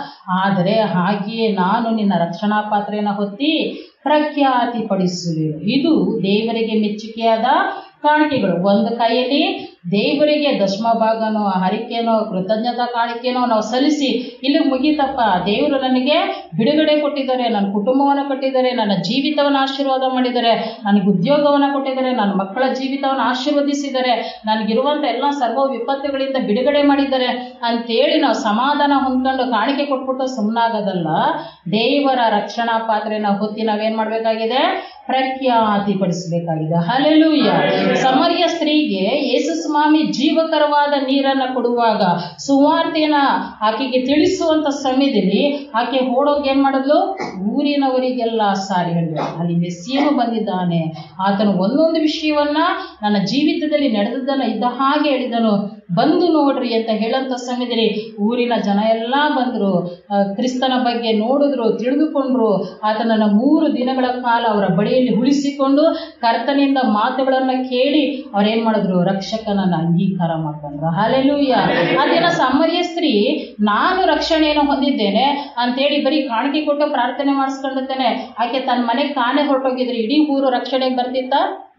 ಆದರೆ ಹಾಗೆಯೇ ನಾನು ನಿನ್ನ ರಕ್ಷಣಾ ಪಾತ್ರೆಯನ್ನ ಹೊತ್ತಿ ಪ್ರಖ್ಯಾತಿ ಪಡಿಸುವೆನು ಇದು ದೇವರಿಗೆ ಮೆಚ್ಚುಗೆಯಾದ ಕಾಣಿಕೆಗಳು ಒಂದು ಕೈಯಲ್ಲಿ ದೇವರಿಗೆ ದಶಮ ಭಾಗನೋ ಹರಿಕೆನೋ ಕೃತಜ್ಞತಾ ಕಾಣಿಕೆನೋ ನಾವು ಸಲ್ಲಿಸಿ ಇಲ್ಲಿ ಮುಗೀತಪ್ಪ ದೇವರು ನನಗೆ ಬಿಡುಗಡೆ ಕೊಟ್ಟಿದ್ದಾರೆ ನನ್ನ ಕುಟುಂಬವನ್ನು ಕೊಟ್ಟಿದ್ದಾರೆ ನನ್ನ ಜೀವಿತವನ್ನು ಆಶೀರ್ವಾದ ಮಾಡಿದ್ದಾರೆ ನನಗೆ ಉದ್ಯೋಗವನ್ನು ಕೊಟ್ಟಿದ್ದಾರೆ ನನ್ನ ಮಕ್ಕಳ ಜೀವಿತವನ್ನು ಆಶೀರ್ವದಿಸಿದ್ದಾರೆ ನನಗಿರುವಂಥ ಎಲ್ಲ ಸರ್ವ ವಿಪತ್ತುಗಳಿಂದ ಬಿಡುಗಡೆ ಮಾಡಿದ್ದಾರೆ ಅಂತೇಳಿ ನಾವು ಸಮಾಧಾನ ಹೊಂದ್ಕೊಂಡು ಕಾಣಿಕೆ ಕೊಟ್ಬಿಟ್ಟು ಸುಮ್ಮನಾಗೋದಲ್ಲ ದೇವರ ರಕ್ಷಣಾ ಪಾತ್ರೆನ ಹೊತ್ತಿ ನಾವೇನ್ ಮಾಡಬೇಕಾಗಿದೆ ಪ್ರಖ್ಯಾತಿ ಪಡಿಸಬೇಕಾಗಿದೆ ಹಲೆಲೂಯ ಸಮರ್ಯ ಸ್ತ್ರೀಗೆ ಯೇಸು ಸ್ವಾಮಿ ಜೀವಕರವಾದ ನೀರನ್ನ ಕೊಡುವಾಗ ಸುವಾರ್ತೆನ ಆಕೆಗೆ ತಿಳಿಸುವಂತ ಸಮಯದಲ್ಲಿ ಆಕೆ ಓಡೋಗಿ ಏನ್ ಮಾಡಿದ್ಲು ಊರಿನವರಿಗೆಲ್ಲ ಸಾರಿ ಹೇಳಿದ್ರು ಅಲ್ಲಿ ಮೆಸ್ಸಿಯನು ಬಂದಿದ್ದಾನೆ ಆತನು ಒಂದೊಂದು ವಿಷಯವನ್ನ ನನ್ನ ಜೀವಿತದಲ್ಲಿ ನಡೆದದ್ದನ್ನ ಇದ್ದ ಹಾಗೆ ಹೇಳಿದನು ಬಂದು ನೋಡ್ರಿ ಅಂತ ಹೇಳಂತ ಸಮಯದಲ್ಲಿ ಊರಿನ ಜನ ಎಲ್ಲ ಬಂದ್ರು ಆ, ಕ್ರಿಸ್ತನ ಬಗ್ಗೆ ನೋಡಿದ್ರು ತಿಳಿದುಕೊಂಡ್ರು ಆತನನ್ನ ಮೂರು ದಿನಗಳ ಕಾಲ ಅವರ ಬಳಿಯಲ್ಲಿ ಉಳಿಸಿಕೊಂಡು ಕರ್ತನಿಂದ ಮಾತುಗಳನ್ನ ಕೇಳಿ ಅವ್ರೇನ್ ಮಾಡಿದ್ರು ರಕ್ಷಕನನ್ನ ಅಂಗೀಕಾರ ಮಾಡ್ಕೊಂಡ್ರು ಹಾಲೆಲೂಯ ಅದೇನ ಸಮರ್ಯ ಸ್ತ್ರೀ ನಾನು ರಕ್ಷಣೆಯನ್ನು ಹೊಂದಿದ್ದೇನೆ ಅಂತೇಳಿ ಬರೀ ಕಾಣಿಕೆ ಕೊಟ್ಟು ಪ್ರಾರ್ಥನೆ ಮಾಡಿಸ್ಕೊಂಡಿದ್ದೇನೆ ಆಕೆ ತನ್ನ ಮನೆಗೆ ತಾನೇ ಹೊರಟೋಗಿದ್ರೆ ಇಡೀ ಊರು ರಕ್ಷಣೆಗೆ ಬರ್ತಿತ್ತ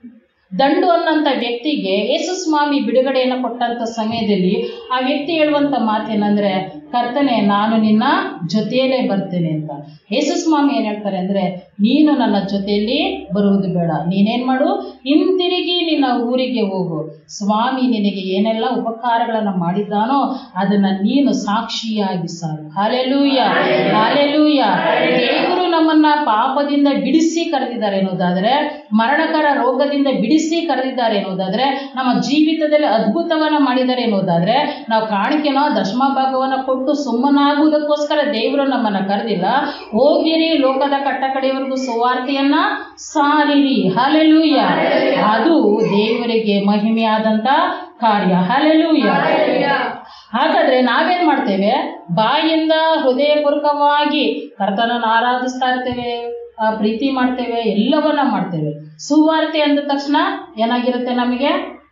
ದಂಡು ಅನ್ನಂತ ವ್ಯಕ್ತಿಗೆ ಯೇಸು ಸ್ವಾಮಿ ಬಿಡುಗಡೆಯನ್ನು ಕೊಟ್ಟಂತ ಸಮಯದಲ್ಲಿ ಆ ವ್ಯಕ್ತಿ ಹೇಳುವಂತ ಮಾತೇನಂದ್ರೆ ಕರ್ತನೆ ನಾನು ನಿನ್ನ ಜೊತೆಯಲ್ಲೇ ಬರ್ತೇನೆ ಅಂತ ಯೇಸು ಸ್ವಾಮಿ ಏನ್ ಹೇಳ್ತಾರೆ ಅಂದ್ರೆ ನೀನು ನನ್ನ ಜೊತೆಯಲ್ಲಿ ಬರುವುದು ಬೇಡ ನೀನೇನ್ ಮಾಡು ಹಿಂತಿರುಗಿ ನಿನ್ನ ಊರಿಗೆ ಹೋಗು ಸ್ವಾಮಿ ನಿನಗೆ ಏನೆಲ್ಲ ಉಪಕಾರಗಳನ್ನ ಮಾಡಿದ್ದಾನೋ ಅದನ್ನ ನೀನು ಸಾಕ್ಷಿಯಾಗಿ ಸಾರು ಹಾಲೆಲೂಯ ಹಾಲೆಲೂಯ ದೇವರು ನಮ್ಮನ್ನ ಪಾಪದಿಂದ ಬಿಡಿಸಿ ಕರೆದಿದ್ದಾರೆ ಎನ್ನುವುದಾದ್ರೆ ಮರಣಕರ ರೋಗದಿಂದ ಬಿಡಿಸಿ ಪ್ರೀತಿಸಿ ಕರೆದಿದ್ದಾರೆ ಎನ್ನುವುದಾದ್ರೆ ನಮ್ಮ ಜೀವಿತದಲ್ಲಿ ಅದ್ಭುತವನ್ನ ಮಾಡಿದ್ದಾರೆ ಎನ್ನುವುದಾದ್ರೆ ನಾವು ಕಾಣಿಕೆನೋ ದಶಮ ಭಾಗವನ್ನ ಕೊಟ್ಟು ಸುಮ್ಮನಾಗುವುದಕ್ಕೋಸ್ಕರ ದೇವರು ನಮ್ಮನ್ನ ಕರೆದಿಲ್ಲ ಹೋಗಿರಿ ಲೋಕದ ಕಟ್ಟ ಕಡೆಯವರೆಗೂ ಸುವಾರ್ತೆಯನ್ನ ಸಾರಿರಿ ಹಲೆಲೂಯ ಅದು ದೇವರಿಗೆ ಮಹಿಮೆಯಾದಂತ ಕಾರ್ಯ ಹಲೆಲೂಯ ಹಾಗಾದ್ರೆ ನಾವೇನ್ ಮಾಡ್ತೇವೆ ಬಾಯಿಂದ ಹೃದಯಪೂರ್ವಕವಾಗಿ ಕರ್ತನನ್ನು ಆರಾಧಿಸ್ತಾ ಇರ್ತೇವೆ ಆ, ಪ್ರೀತಿ ಮಾಡ್ತೇವೆ ಎಲ್ಲವನ್ನ ಮಾಡ್ತೇವೆ ಸುವಾರ್ತೆ ಅಂದ ತಕ್ಷಣ ಏನಾಗಿರುತ್ತೆ ನಮಗೆ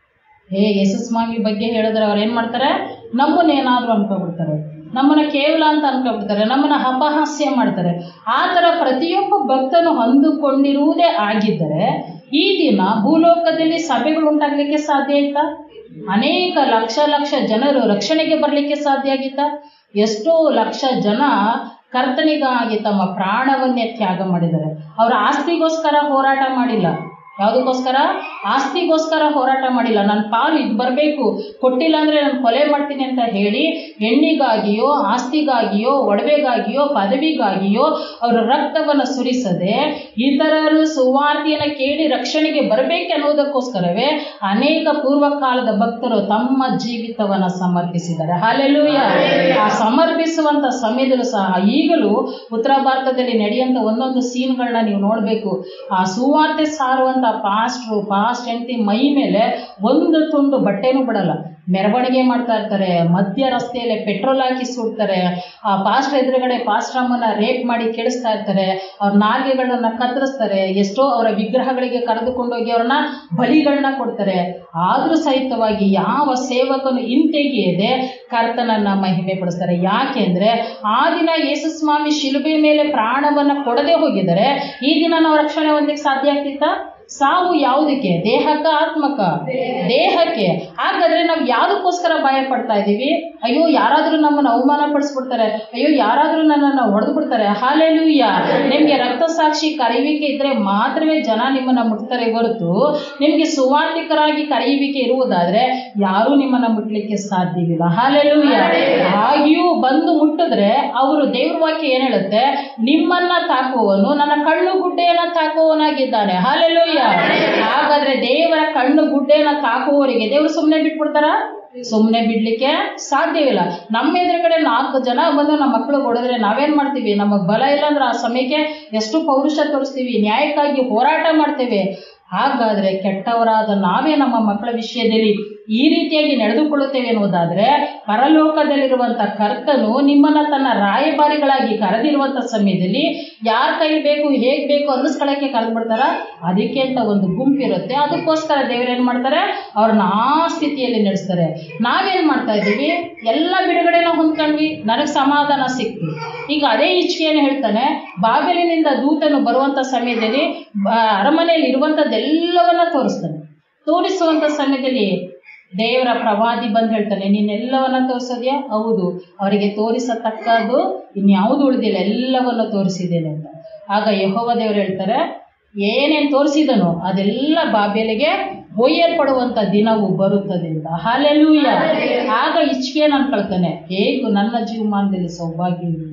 ಹೇ ಯೇಸು ಸ್ವಾಮಿ ಬಗ್ಗೆ ಹೇಳಿದ್ರೆ ಅವ್ರು ಏನ್ ಮಾಡ್ತಾರೆ ನಮ್ಮನ್ನ ಏನಾದ್ರೂ ಅನ್ಕೊಬಿಡ್ತಾರೆ ನಮ್ಮನ್ನ ಕೇವಲ ಅಂತ ಅನ್ಕೊಬಿಡ್ತಾರೆ ನಮ್ಮನ್ನ ಅಪಹಾಸ್ಯ ಮಾಡ್ತಾರೆ ಆ ಥರ ಪ್ರತಿಯೊಬ್ಬ ಭಕ್ತನು ಹೊಂದಿಕೊಂಡಿರುವುದೇ ಆಗಿದ್ದರೆ ಈ ದಿನ ಭೂಲೋಕದಲ್ಲಿ ಸಭೆಗಳು ಉಂಟಾಗ್ಲಿಕ್ಕೆ ಸಾಧ್ಯ ಆಯ್ತಾ ಅನೇಕ ಲಕ್ಷ ಲಕ್ಷ ಜನರು ರಕ್ಷಣೆಗೆ ಬರಲಿಕ್ಕೆ ಸಾಧ್ಯ ಆಗಿತ್ತಾ ಎಷ್ಟೋ ಲಕ್ಷ ಜನ ಕರ್ತನಿಗಾಗಿ ತಮ್ಮ ಪ್ರಾಣವನ್ನೇ ತ್ಯಾಗ ಮಾಡಿದ್ದಾರೆ ಅವರ ಆಸ್ತಿಗೋಸ್ಕರ ಹೋರಾಟ ಮಾಡಿಲ್ಲ ಯಾವುದಕ್ಕೋಸ್ಕರ ಆಸ್ತಿಗೋಸ್ಕರ ಹೋರಾಟ ಮಾಡಿಲ್ಲ ನನ್ನ ಪಾಲು ಇದು ಬರಬೇಕು ಕೊಟ್ಟಿಲ್ಲ ಅಂದ್ರೆ ನಾನು ಕೊಲೆ ಮಾಡ್ತೀನಿ ಅಂತ ಹೇಳಿ ಹೆಣ್ಣಿಗಾಗಿಯೋ ಆಸ್ತಿಗಾಗಿಯೋ ಒಡವೆಗಾಗಿಯೋ ಪದವಿಗಾಗಿಯೋ ಅವರ ರಕ್ತವನ್ನು ಸುರಿಸದೆ ಇತರರು ಸುವಾರ್ತೆಯನ್ನು ಕೇಳಿ ರಕ್ಷಣೆಗೆ ಬರಬೇಕೆನ್ನುವುದಕ್ಕೋಸ್ಕರವೇ ಅನೇಕ ಪೂರ್ವ ಕಾಲದ ಭಕ್ತರು ತಮ್ಮ ಜೀವಿತವನ್ನ ಸಮರ್ಪಿಸಿದ್ದಾರೆ ಹಾಲೆಲೂಯ ಆ ಸಮರ್ಪಿಸುವಂತ ಸಮಯದಲ್ಲೂ ಸಹ ಈಗಲೂ ಉತ್ತರ ಭಾರತದಲ್ಲಿ ನಡೆಯುವಂತ ಒಂದೊಂದು ಸೀನ್ಗಳನ್ನ ನೀವು ನೋಡಬೇಕು ಆ ಸುವಾರ್ತೆ ಸಾರುವಂತ ಪಾಸ್ಟ್ರು ಪಾಸ್ಟ್ ಹೆಂಡತಿ ಮೈ ಮೇಲೆ ಒಂದು ತುಂಡು ಬಟ್ಟೆನೂ ಬಿಡಲ್ಲ ಮೆರವಣಿಗೆ ಮಾಡ್ತಾ ಇರ್ತಾರೆ ಮಧ್ಯ ರಸ್ತೆಯಲ್ಲೇ ಪೆಟ್ರೋಲ್ ಹಾಕಿ ಸುಡ್ತಾರೆ ಆ ಪಾಸ್ಟ್ ಎದುರುಗಡೆ ಪಾಸ್ಟ್ರಮ್ಮನ ರೇಪ್ ಮಾಡಿ ಕೆಡಿಸ್ತಾ ಇರ್ತಾರೆ ಅವ್ರ ನಾಲ್ಗೆಗಳನ್ನ ಕತ್ತರಿಸ್ತಾರೆ ಎಷ್ಟೋ ಅವರ ವಿಗ್ರಹಗಳಿಗೆ ಕರೆದುಕೊಂಡೋಗಿ ಅವ್ರನ್ನ ಬಲಿಗಳನ್ನ ಕೊಡ್ತಾರೆ ಆದ್ರೂ ಸಹಿತವಾಗಿ ಯಾವ ಸೇವಕನು ಹಿಂತೆಗೆಯದೆ ಕರ್ತನನ್ನ ಮಹಿಮೆ ಪಡಿಸ್ತಾರೆ ಯಾಕೆಂದ್ರೆ ಆ ದಿನ ಯೇಸು ಸ್ವಾಮಿ ಶಿಲುಬೆ ಮೇಲೆ ಪ್ರಾಣವನ್ನ ಕೊಡದೆ ಹೋಗಿದರೆ ಈ ದಿನ ನಾವು ರಕ್ಷಣೆ ಹೊಂದಲಿಕ್ಕೆ ಸಾಧ್ಯ ಆಗ್ತಿತ್ತಾ ಸಾವು ಯಾವುದಕ್ಕೆ ದೇಹಕ್ಕ ಆತ್ಮಕ ದೇಹಕ್ಕೆ ಹಾಗಾದ್ರೆ ನಾವು ಯಾವುದಕ್ಕೋಸ್ಕರ ಭಯ ಪಡ್ತಾ ಇದ್ದೀವಿ ಅಯ್ಯೋ ಯಾರಾದ್ರೂ ನಮ್ಮನ್ನ ಅವಮಾನ ಪಡಿಸ್ಬಿಡ್ತಾರೆ ಅಯ್ಯೋ ಯಾರಾದ್ರೂ ನನ್ನನ್ನು ಹೊಡೆದು ಬಿಡ್ತಾರೆ ಹಾಲೆಲೂಯ್ಯ ನಿಮ್ಗೆ ರಕ್ತಸಾಕ್ಷಿ ಕರೆಯುವಿಕೆ ಇದ್ರೆ ಮಾತ್ರವೇ ಜನ ನಿಮ್ಮನ್ನ ಮುಟ್ತಾರೆ ಹೊರತು ನಿಮ್ಗೆ ಸುವಾರ್ತಿಕರಾಗಿ ಕರೆಯುವಿಕೆ ಇರುವುದಾದ್ರೆ ಯಾರೂ ನಿಮ್ಮನ್ನ ಮುಟ್ಲಿಕ್ಕೆ ಸಾಧ್ಯವಿಲ್ಲ ಹಾಲೆಲೂಯ್ಯ ಹಾಗೆಯೂ ಬಂದು ಮುಟ್ಟಿದ್ರೆ ಅವರು ದೇವ್ರ ವಾಕ್ಯ ಏನ್ ಹೇಳುತ್ತೆ ನಿಮ್ಮನ್ನ ತಾಕುವವನು ನನ್ನ ಕಣ್ಣು ಗುಡ್ಡೆಯನ್ನ ತಾಕುವವನಾಗಿದ್ದಾನೆ ಹಾಲೆಲೂಯ್ಯ ಹಾಗಾದ್ರೆ ದೇವರ ಕಣ್ಣು ಗುಡ್ಡೆಯನ್ನ ತಾಕುವವರಿಗೆ ದೇವರು ಸುಮ್ಮನೆ ಬಿಟ್ಬಿಡ್ತಾರ ಸುಮ್ಮನೆ ಬಿಡ್ಲಿಕ್ಕೆ ಸಾಧ್ಯವಿಲ್ಲ ನಮ್ಮ ಎದುರುಗಡೆ ನಾಲ್ಕು ಜನ ಬಂದು ನಮ್ಮ ಮಕ್ಕಳು ಹೊಡೆದ್ರೆ ನಾವೇನ್ ಮಾಡ್ತೀವಿ ನಮಗ್ ಬಲ ಇಲ್ಲ ಅಂದ್ರೆ ಆ ಸಮಯಕ್ಕೆ ಎಷ್ಟು ಪೌರುಷ ತೋರಿಸ್ತೀವಿ ನ್ಯಾಯಕ್ಕಾಗಿ ಹೋರಾಟ ಮಾಡ್ತೇವೆ ಹಾಗಾದ್ರೆ ಕೆಟ್ಟವರಾದ ನಾವೇ ನಮ್ಮ ಮಕ್ಕಳ ವಿಷಯದಲ್ಲಿ ಈ ರೀತಿಯಾಗಿ ನಡೆದುಕೊಳ್ಳುತ್ತೇವೆ ಎನ್ನುವುದಾದ್ರೆ ಪರಲೋಕದಲ್ಲಿರುವಂತ ಕರ್ತನು ನಿಮ್ಮನ್ನ ತನ್ನ ರಾಯಭಾರಿಗಳಾಗಿ ಕರೆದಿರುವಂತ ಸಮಯದಲ್ಲಿ ಯಾರ ಕೈ ಬೇಕು ಹೇಗ್ ಬೇಕು ಅನ್ನಿಸ್ಕೊಳ್ಳಕ್ಕೆ ಕರೆದು ಬಿಡ್ತಾರ ಅದಕ್ಕೆ ಅಂತ ಒಂದು ಗುಂಪಿರುತ್ತೆ ಅದಕ್ಕೋಸ್ಕರ ದೇವ್ರೇನ್ ಮಾಡ್ತಾರೆ ಅವ್ರನ್ನ ಆ ಸ್ಥಿತಿಯಲ್ಲಿ ನಡೆಸ್ತಾರೆ ನಾವೇನ್ ಮಾಡ್ತಾ ಇದ್ದೀವಿ ಎಲ್ಲ ಬಿಡುಗಡೆನ ಹೊಂದ್ಕೊಂಡ್ವಿ ನನಗೆ ಸಮಾಧಾನ ಸಿಕ್ತು ಈಗ ಅದೇ ಇಚ್ಛೆಯನ್ನು ಹೇಳ್ತಾನೆ ಬಾಗಿಲಿನಿಂದ ದೂತನು ಬರುವಂತ ಸಮಯದಲ್ಲಿ ಬ- ಅರಮನೆಯಲ್ಲಿ ಇರುವಂತದ್ದೆಲ್ಲವನ್ನ ತೋರಿಸ್ತಾನೆ ತೋರಿಸುವಂತ ಸಮಯದಲ್ಲಿ ದೇವರ ಪ್ರವಾದಿ ಬಂದು ಹೇಳ್ತಾನೆ ನೀನೆಲ್ಲವನ್ನ ತೋರಿಸೋದ್ಯಾ ಹೌದು ಅವರಿಗೆ ತೋರಿಸತಕ್ಕದ್ದು ಇನ್ಯಾವುದು ಉಳಿದಿಲ್ಲ ಎಲ್ಲವನ್ನ ತೋರಿಸಿದ್ದೇನೆ ಅಂತ ಆಗ ಯಹೋವ ದೇವರು ಹೇಳ್ತಾರೆ ಏನೇನು ತೋರಿಸಿದನು ಅದೆಲ್ಲ ಬಾಬೆಲಿಗೆ ಒಯ್ಯಲ್ಪಡುವಂತ ದಿನವು ಬರುತ್ತದೆ ಅಂತ ಹಾಲೆಲೂಯ ಆಗ ಇಚ್ಛೆಯನ್ನು ಅನ್ಕೊಳ್ತಾನೆ ಹೇಗೂ ನನ್ನ ಜೀವಮಾನದಲ್ಲಿ ಸೌಭಾಗ್ಯ ಇಲ್ಲ.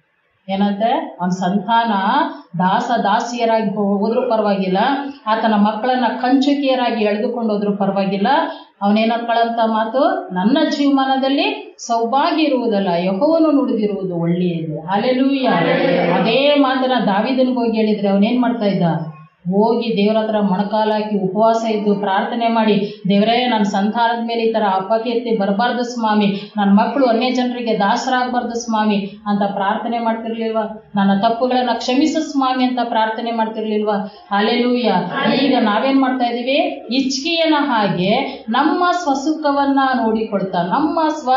ಏನಂತೆ ಅವನ ಸಂತಾನ ದಾಸ ದಾಸಿಯರಾಗಿ ಹೋ- ಹೋದ್ರೂ ಪರವಾಗಿಲ್ಲ ಆತನ ಮಕ್ಕಳನ್ನ ಕಂಚುಕಿಯರಾಗಿ ಎಳೆದುಕೊಂಡು ಹೋದ್ರೂ ಪರವಾಗಿಲ್ಲ ಅವನೇನಂತ ಮಾತು ನನ್ನ ಜೀವಮಾನದಲ್ಲಿ ಸೌಭಾಗ್ಯ ಇರುವುದಲ್ಲ ಯಹೋವನು ನುಡಿದಿರುವುದು ಒಳ್ಳೆಯದು ಅಲೆಲೂಯ ಅದೇ ಮಾತನ್ನ ದಾವಿದನಿಗೆ ಹೋಗಿ ಹೇಳಿದ್ರೆ ಅವನೇನ್ ಮಾಡ್ತಾ ಇದ್ದ ಹೋಗಿ ದೇವ್ರ ಹತ್ರ ಮೊಣಕಾಲ ಹಾಕಿ ಉಪವಾಸ ಇದ್ದು ಪ್ರಾರ್ಥನೆ ಮಾಡಿ ದೇವರೇ ನನ್ನ ಸಂತಾನದ ಮೇಲೆ ಈ ಥರ ಅಪಕೀರ್ತಿ ಬರಬಾರ್ದು ಸ್ವಾಮಿ ನನ್ನ ಮಕ್ಕಳು ಅನ್ಯ ಜನರಿಗೆ ದಾಸರಾಗಬಾರ್ದು ಸ್ವಾಮಿ ಅಂತ ಪ್ರಾರ್ಥನೆ ಮಾಡ್ತಿರ್ಲಿಲ್ವಾ ನನ್ನ ತಪ್ಪುಗಳನ್ನ ಕ್ಷಮಿಸು ಸ್ವಾಮಿ ಅಂತ ಪ್ರಾರ್ಥನೆ ಮಾಡ್ತಿರ್ಲಿಲ್ವಾ ಅಲೆಲೂಯ ಈಗ ನಾವೇನ್ ಮಾಡ್ತಾ ಇದೀವಿ ಇಚ್ಛೆಯನ ಹಾಗೆ ನಮ್ಮ ಸ್ವಸುಖವನ್ನ ನೋಡಿಕೊಳ್ತಾ ನಮ್ಮ ಸ್ವ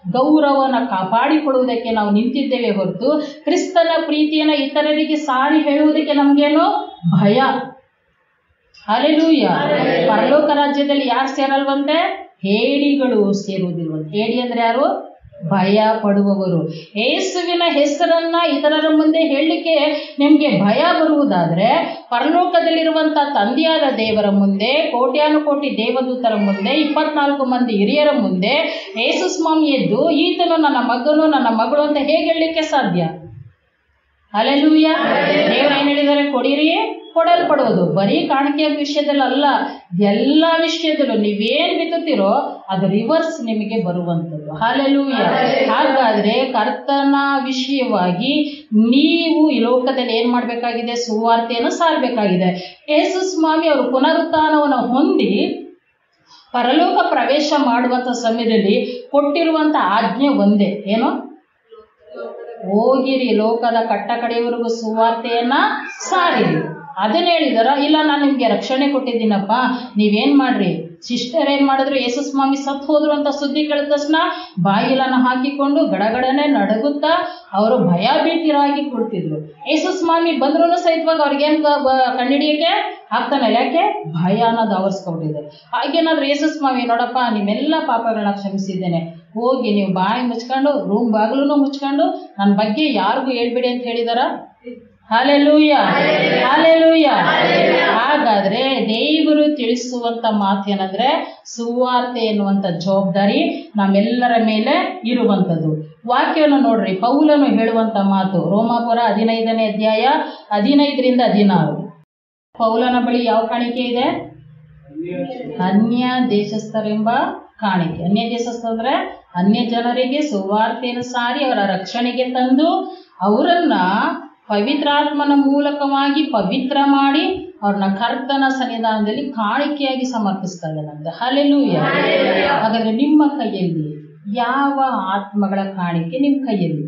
ಗೌರವನ ಕಾಪಾಡಿಕೊಳ್ಳುವುದಕ್ಕೆ ನಾವು ನಿಂತಿದ್ದೇವೆ ಹೊರತು ಕ್ರಿಸ್ತನ ಪ್ರೀತಿಯನ್ನ ಇತರರಿಗೆ ಸಾರಿ ಹೇಳುವುದಕ್ಕೆ ನಮ್ಗೇನು ಭಯ ಅಲೆಲೂಯ ಪರಲೋಕ ರಾಜ್ಯದಲ್ಲಿ ಯಾರು ಸೇರಲ್ವಂತೆ ಹೇಡಿಗಳು ಸೇರುವುದಿಲ್ವಂತೆ ಹೇಡಿ ಅಂದ್ರೆ ಯಾರು ಭಯ ಪಡುವವರು ಯೇಸುವಿನ ಹೆಸರನ್ನ ಇತರರ ಮುಂದೆ ಹೇಳಲಿಕ್ಕೆ ನಿಮ್ಗೆ ಭಯ ಬರುವುದಾದ್ರೆ ಪರಲೋಕದಲ್ಲಿರುವಂತ ತಂದೆಯಾದ ದೇವರ ಮುಂದೆ ಕೋಟ್ಯಾನುಕೋಟಿ ದೇವದೂತರ ಮುಂದೆ ಇಪ್ಪತ್ನಾಲ್ಕು ಮಂದಿ ಹಿರಿಯರ ಮುಂದೆ ಯೇಸು ಸ್ವಾಮಿ ಎದ್ದು ಈತನು ನನ್ನ ಮಗನು ನನ್ನ ಮಗಳು ಅಂತ ಹೇಗೆ ಹೇಳಲಿಕ್ಕೆ ಸಾಧ್ಯ ಅಲೆಲೂಯ ದೇವ್ರು ಏನ್ ಹೇಳಿದ್ದಾರೆ ಕೊಡಿರಿ ಕೊಡಲ್ಪಡುವುದು ಬರೀ ಕಾಣಿಕೆಯ ವಿಷಯದಲ್ಲಿ ಅಲ್ಲ ಎಲ್ಲ ವಿಷಯದಲ್ಲೂ ನೀವೇನ್ ಬಿತ್ತುತ್ತೀರೋ ಅದು ರಿವರ್ಸ್ ನಿಮಗೆ ಬರುವಂಥದ್ದು ಹಾಲೆಲೂಯ ಹಾಗಾದ್ರೆ ಕರ್ತನ ವಿಷಯವಾಗಿ ನೀವು ಈ ಲೋಕದಲ್ಲಿ ಏನ್ ಮಾಡ್ಬೇಕಾಗಿದೆ ಸುವಾರ್ತೆಯನ್ನು ಸಾರಬೇಕಾಗಿದೆ ಯೇಸು ಸ್ವಾಮಿ ಅವರು ಪುನರುತ್ಥಾನವನ್ನು ಹೊಂದಿ ಪರಲೋಕ ಪ್ರವೇಶ ಮಾಡುವಂತ ಸಮಯದಲ್ಲಿ ಕೊಟ್ಟಿರುವಂತ ಆಜ್ಞೆ ಒಂದೇ ಏನು ಹೋಗಿರಿ ಲೋಕದ ಕಟ್ಟ ಕಡೆಯವರೆಗೂ ಸುವಾರ್ತೆಯನ್ನ ಸಾರಿರಿ ಅದನ್ನ ಹೇಳಿದಾರ ಇಲ್ಲ ನಾನು ನಿಮ್ಗೆ ರಕ್ಷಣೆ ಕೊಟ್ಟಿದ್ದೀನಪ್ಪ ನೀವೇನ್ ಮಾಡ್ರಿ ಸಿಸ್ಟರ್ ಏನ್ ಮಾಡಿದ್ರು ಯೇಸು ಸ್ವಾಮಿ ಸತ್ ಹೋದ್ರು ಅಂತ ಸುದ್ದಿ ಕೇಳಿದ ತಕ್ಷಣ ಬಾಗಿಲನ್ನ ಹಾಕಿಕೊಂಡು ಗಡಗಡನೆ ನಡಗುತ್ತಾ ಅವರು ಭಯಭೀತಿರಾಗಿ ಕುಳಿತಿದ್ರು ಯೇಸು ಸ್ವಾಮಿ ಬಂದ್ರು ಸಹಿತವಾಗಿ ಅವ್ರಿಗೇನ್ ಕಂಡಿಡಿಯಕ್ಕೆ ಆಗ್ತಾನೆ ಯಾಕೆ ಭಯ ಅನ್ನೋದು ಆವರಿಸ್ಕೊಂಡಿದೆ ಹಾಗೇನಾದ್ರೂ ಯೇಸು ಸ್ವಾಮಿ ನೋಡಪ್ಪ ನಿಮ್ಮೆಲ್ಲ ಪಾಪಗಳನ್ನ ಕ್ಷಮಿಸಿದ್ದೇನೆ ಹೋಗಿ ನೀವು ಬಾಯಿ ಮುಚ್ಕೊಂಡು ರೂಮ್ ಬಾಗಿಲು ಮುಚ್ಕೊಂಡು ನನ್ನ ಬಗ್ಗೆ ಯಾರಿಗೂ ಹೇಳ್ಬೇಡಿ ಅಂತ ಹೇಳಿದಾರ ಹಾಲೆಲೂಯ ಹಾಲೆಲೂಯ ಹಾಗಾದ್ರೆ ದೇವರು ತಿಳಿಸುವಂತ ಮಾತು ಏನಂದ್ರೆ ಸುವಾರ್ತೆ ಎನ್ನುವಂತ ಜವಾಬ್ದಾರಿ ನಮ್ಮೆಲ್ಲರ ಮೇಲೆ ಇರುವಂತದ್ದು ವಾಕ್ಯವನ್ನು ನೋಡ್ರಿ ಪೌಲನು ಹೇಳುವಂತ ಮಾತು ರೋಮಾಪುರ ಹದಿನೈದನೇ ಅಧ್ಯಾಯ ಹದಿನೈದರಿಂದ ಹದಿನಾರು ಪೌಲನ ಬಳಿ ಯಾವ ಕಾಣಿಕೆ ಇದೆ ಅನ್ಯ ದೇಶಸ್ಥರೆಂಬ ಕಾಣಿಕೆ ಅನ್ಯ ದೇಶಸ್ಥ ಅಂದ್ರೆ ಅನ್ಯ ಜನರಿಗೆ ಸುವಾರ್ತೆಯನ್ನು ಸಾರಿ ಅವರ ರಕ್ಷಣೆಗೆ ತಂದು ಅವರನ್ನ ಪವಿತ್ರಾತ್ಮನ ಮೂಲಕವಾಗಿ ಪವಿತ್ರ ಮಾಡಿ ಅವ್ರನ್ನ ಕರ್ತನ ಸನ್ನಿಧಾನದಲ್ಲಿ ಕಾಣಿಕೆಯಾಗಿ ಸಮರ್ಪಿಸ್ತಾ ಇದ್ದಾನಂತೆ ಹಲೆಲೂಯ ಹಾಗಾದ್ರೆ ನಿಮ್ಮ ಕೈಯಲ್ಲಿ ಯಾವ ಆತ್ಮಗಳ ಕಾಣಿಕೆ ನಿಮ್ಮ ಕೈಯಲ್ಲಿದೆ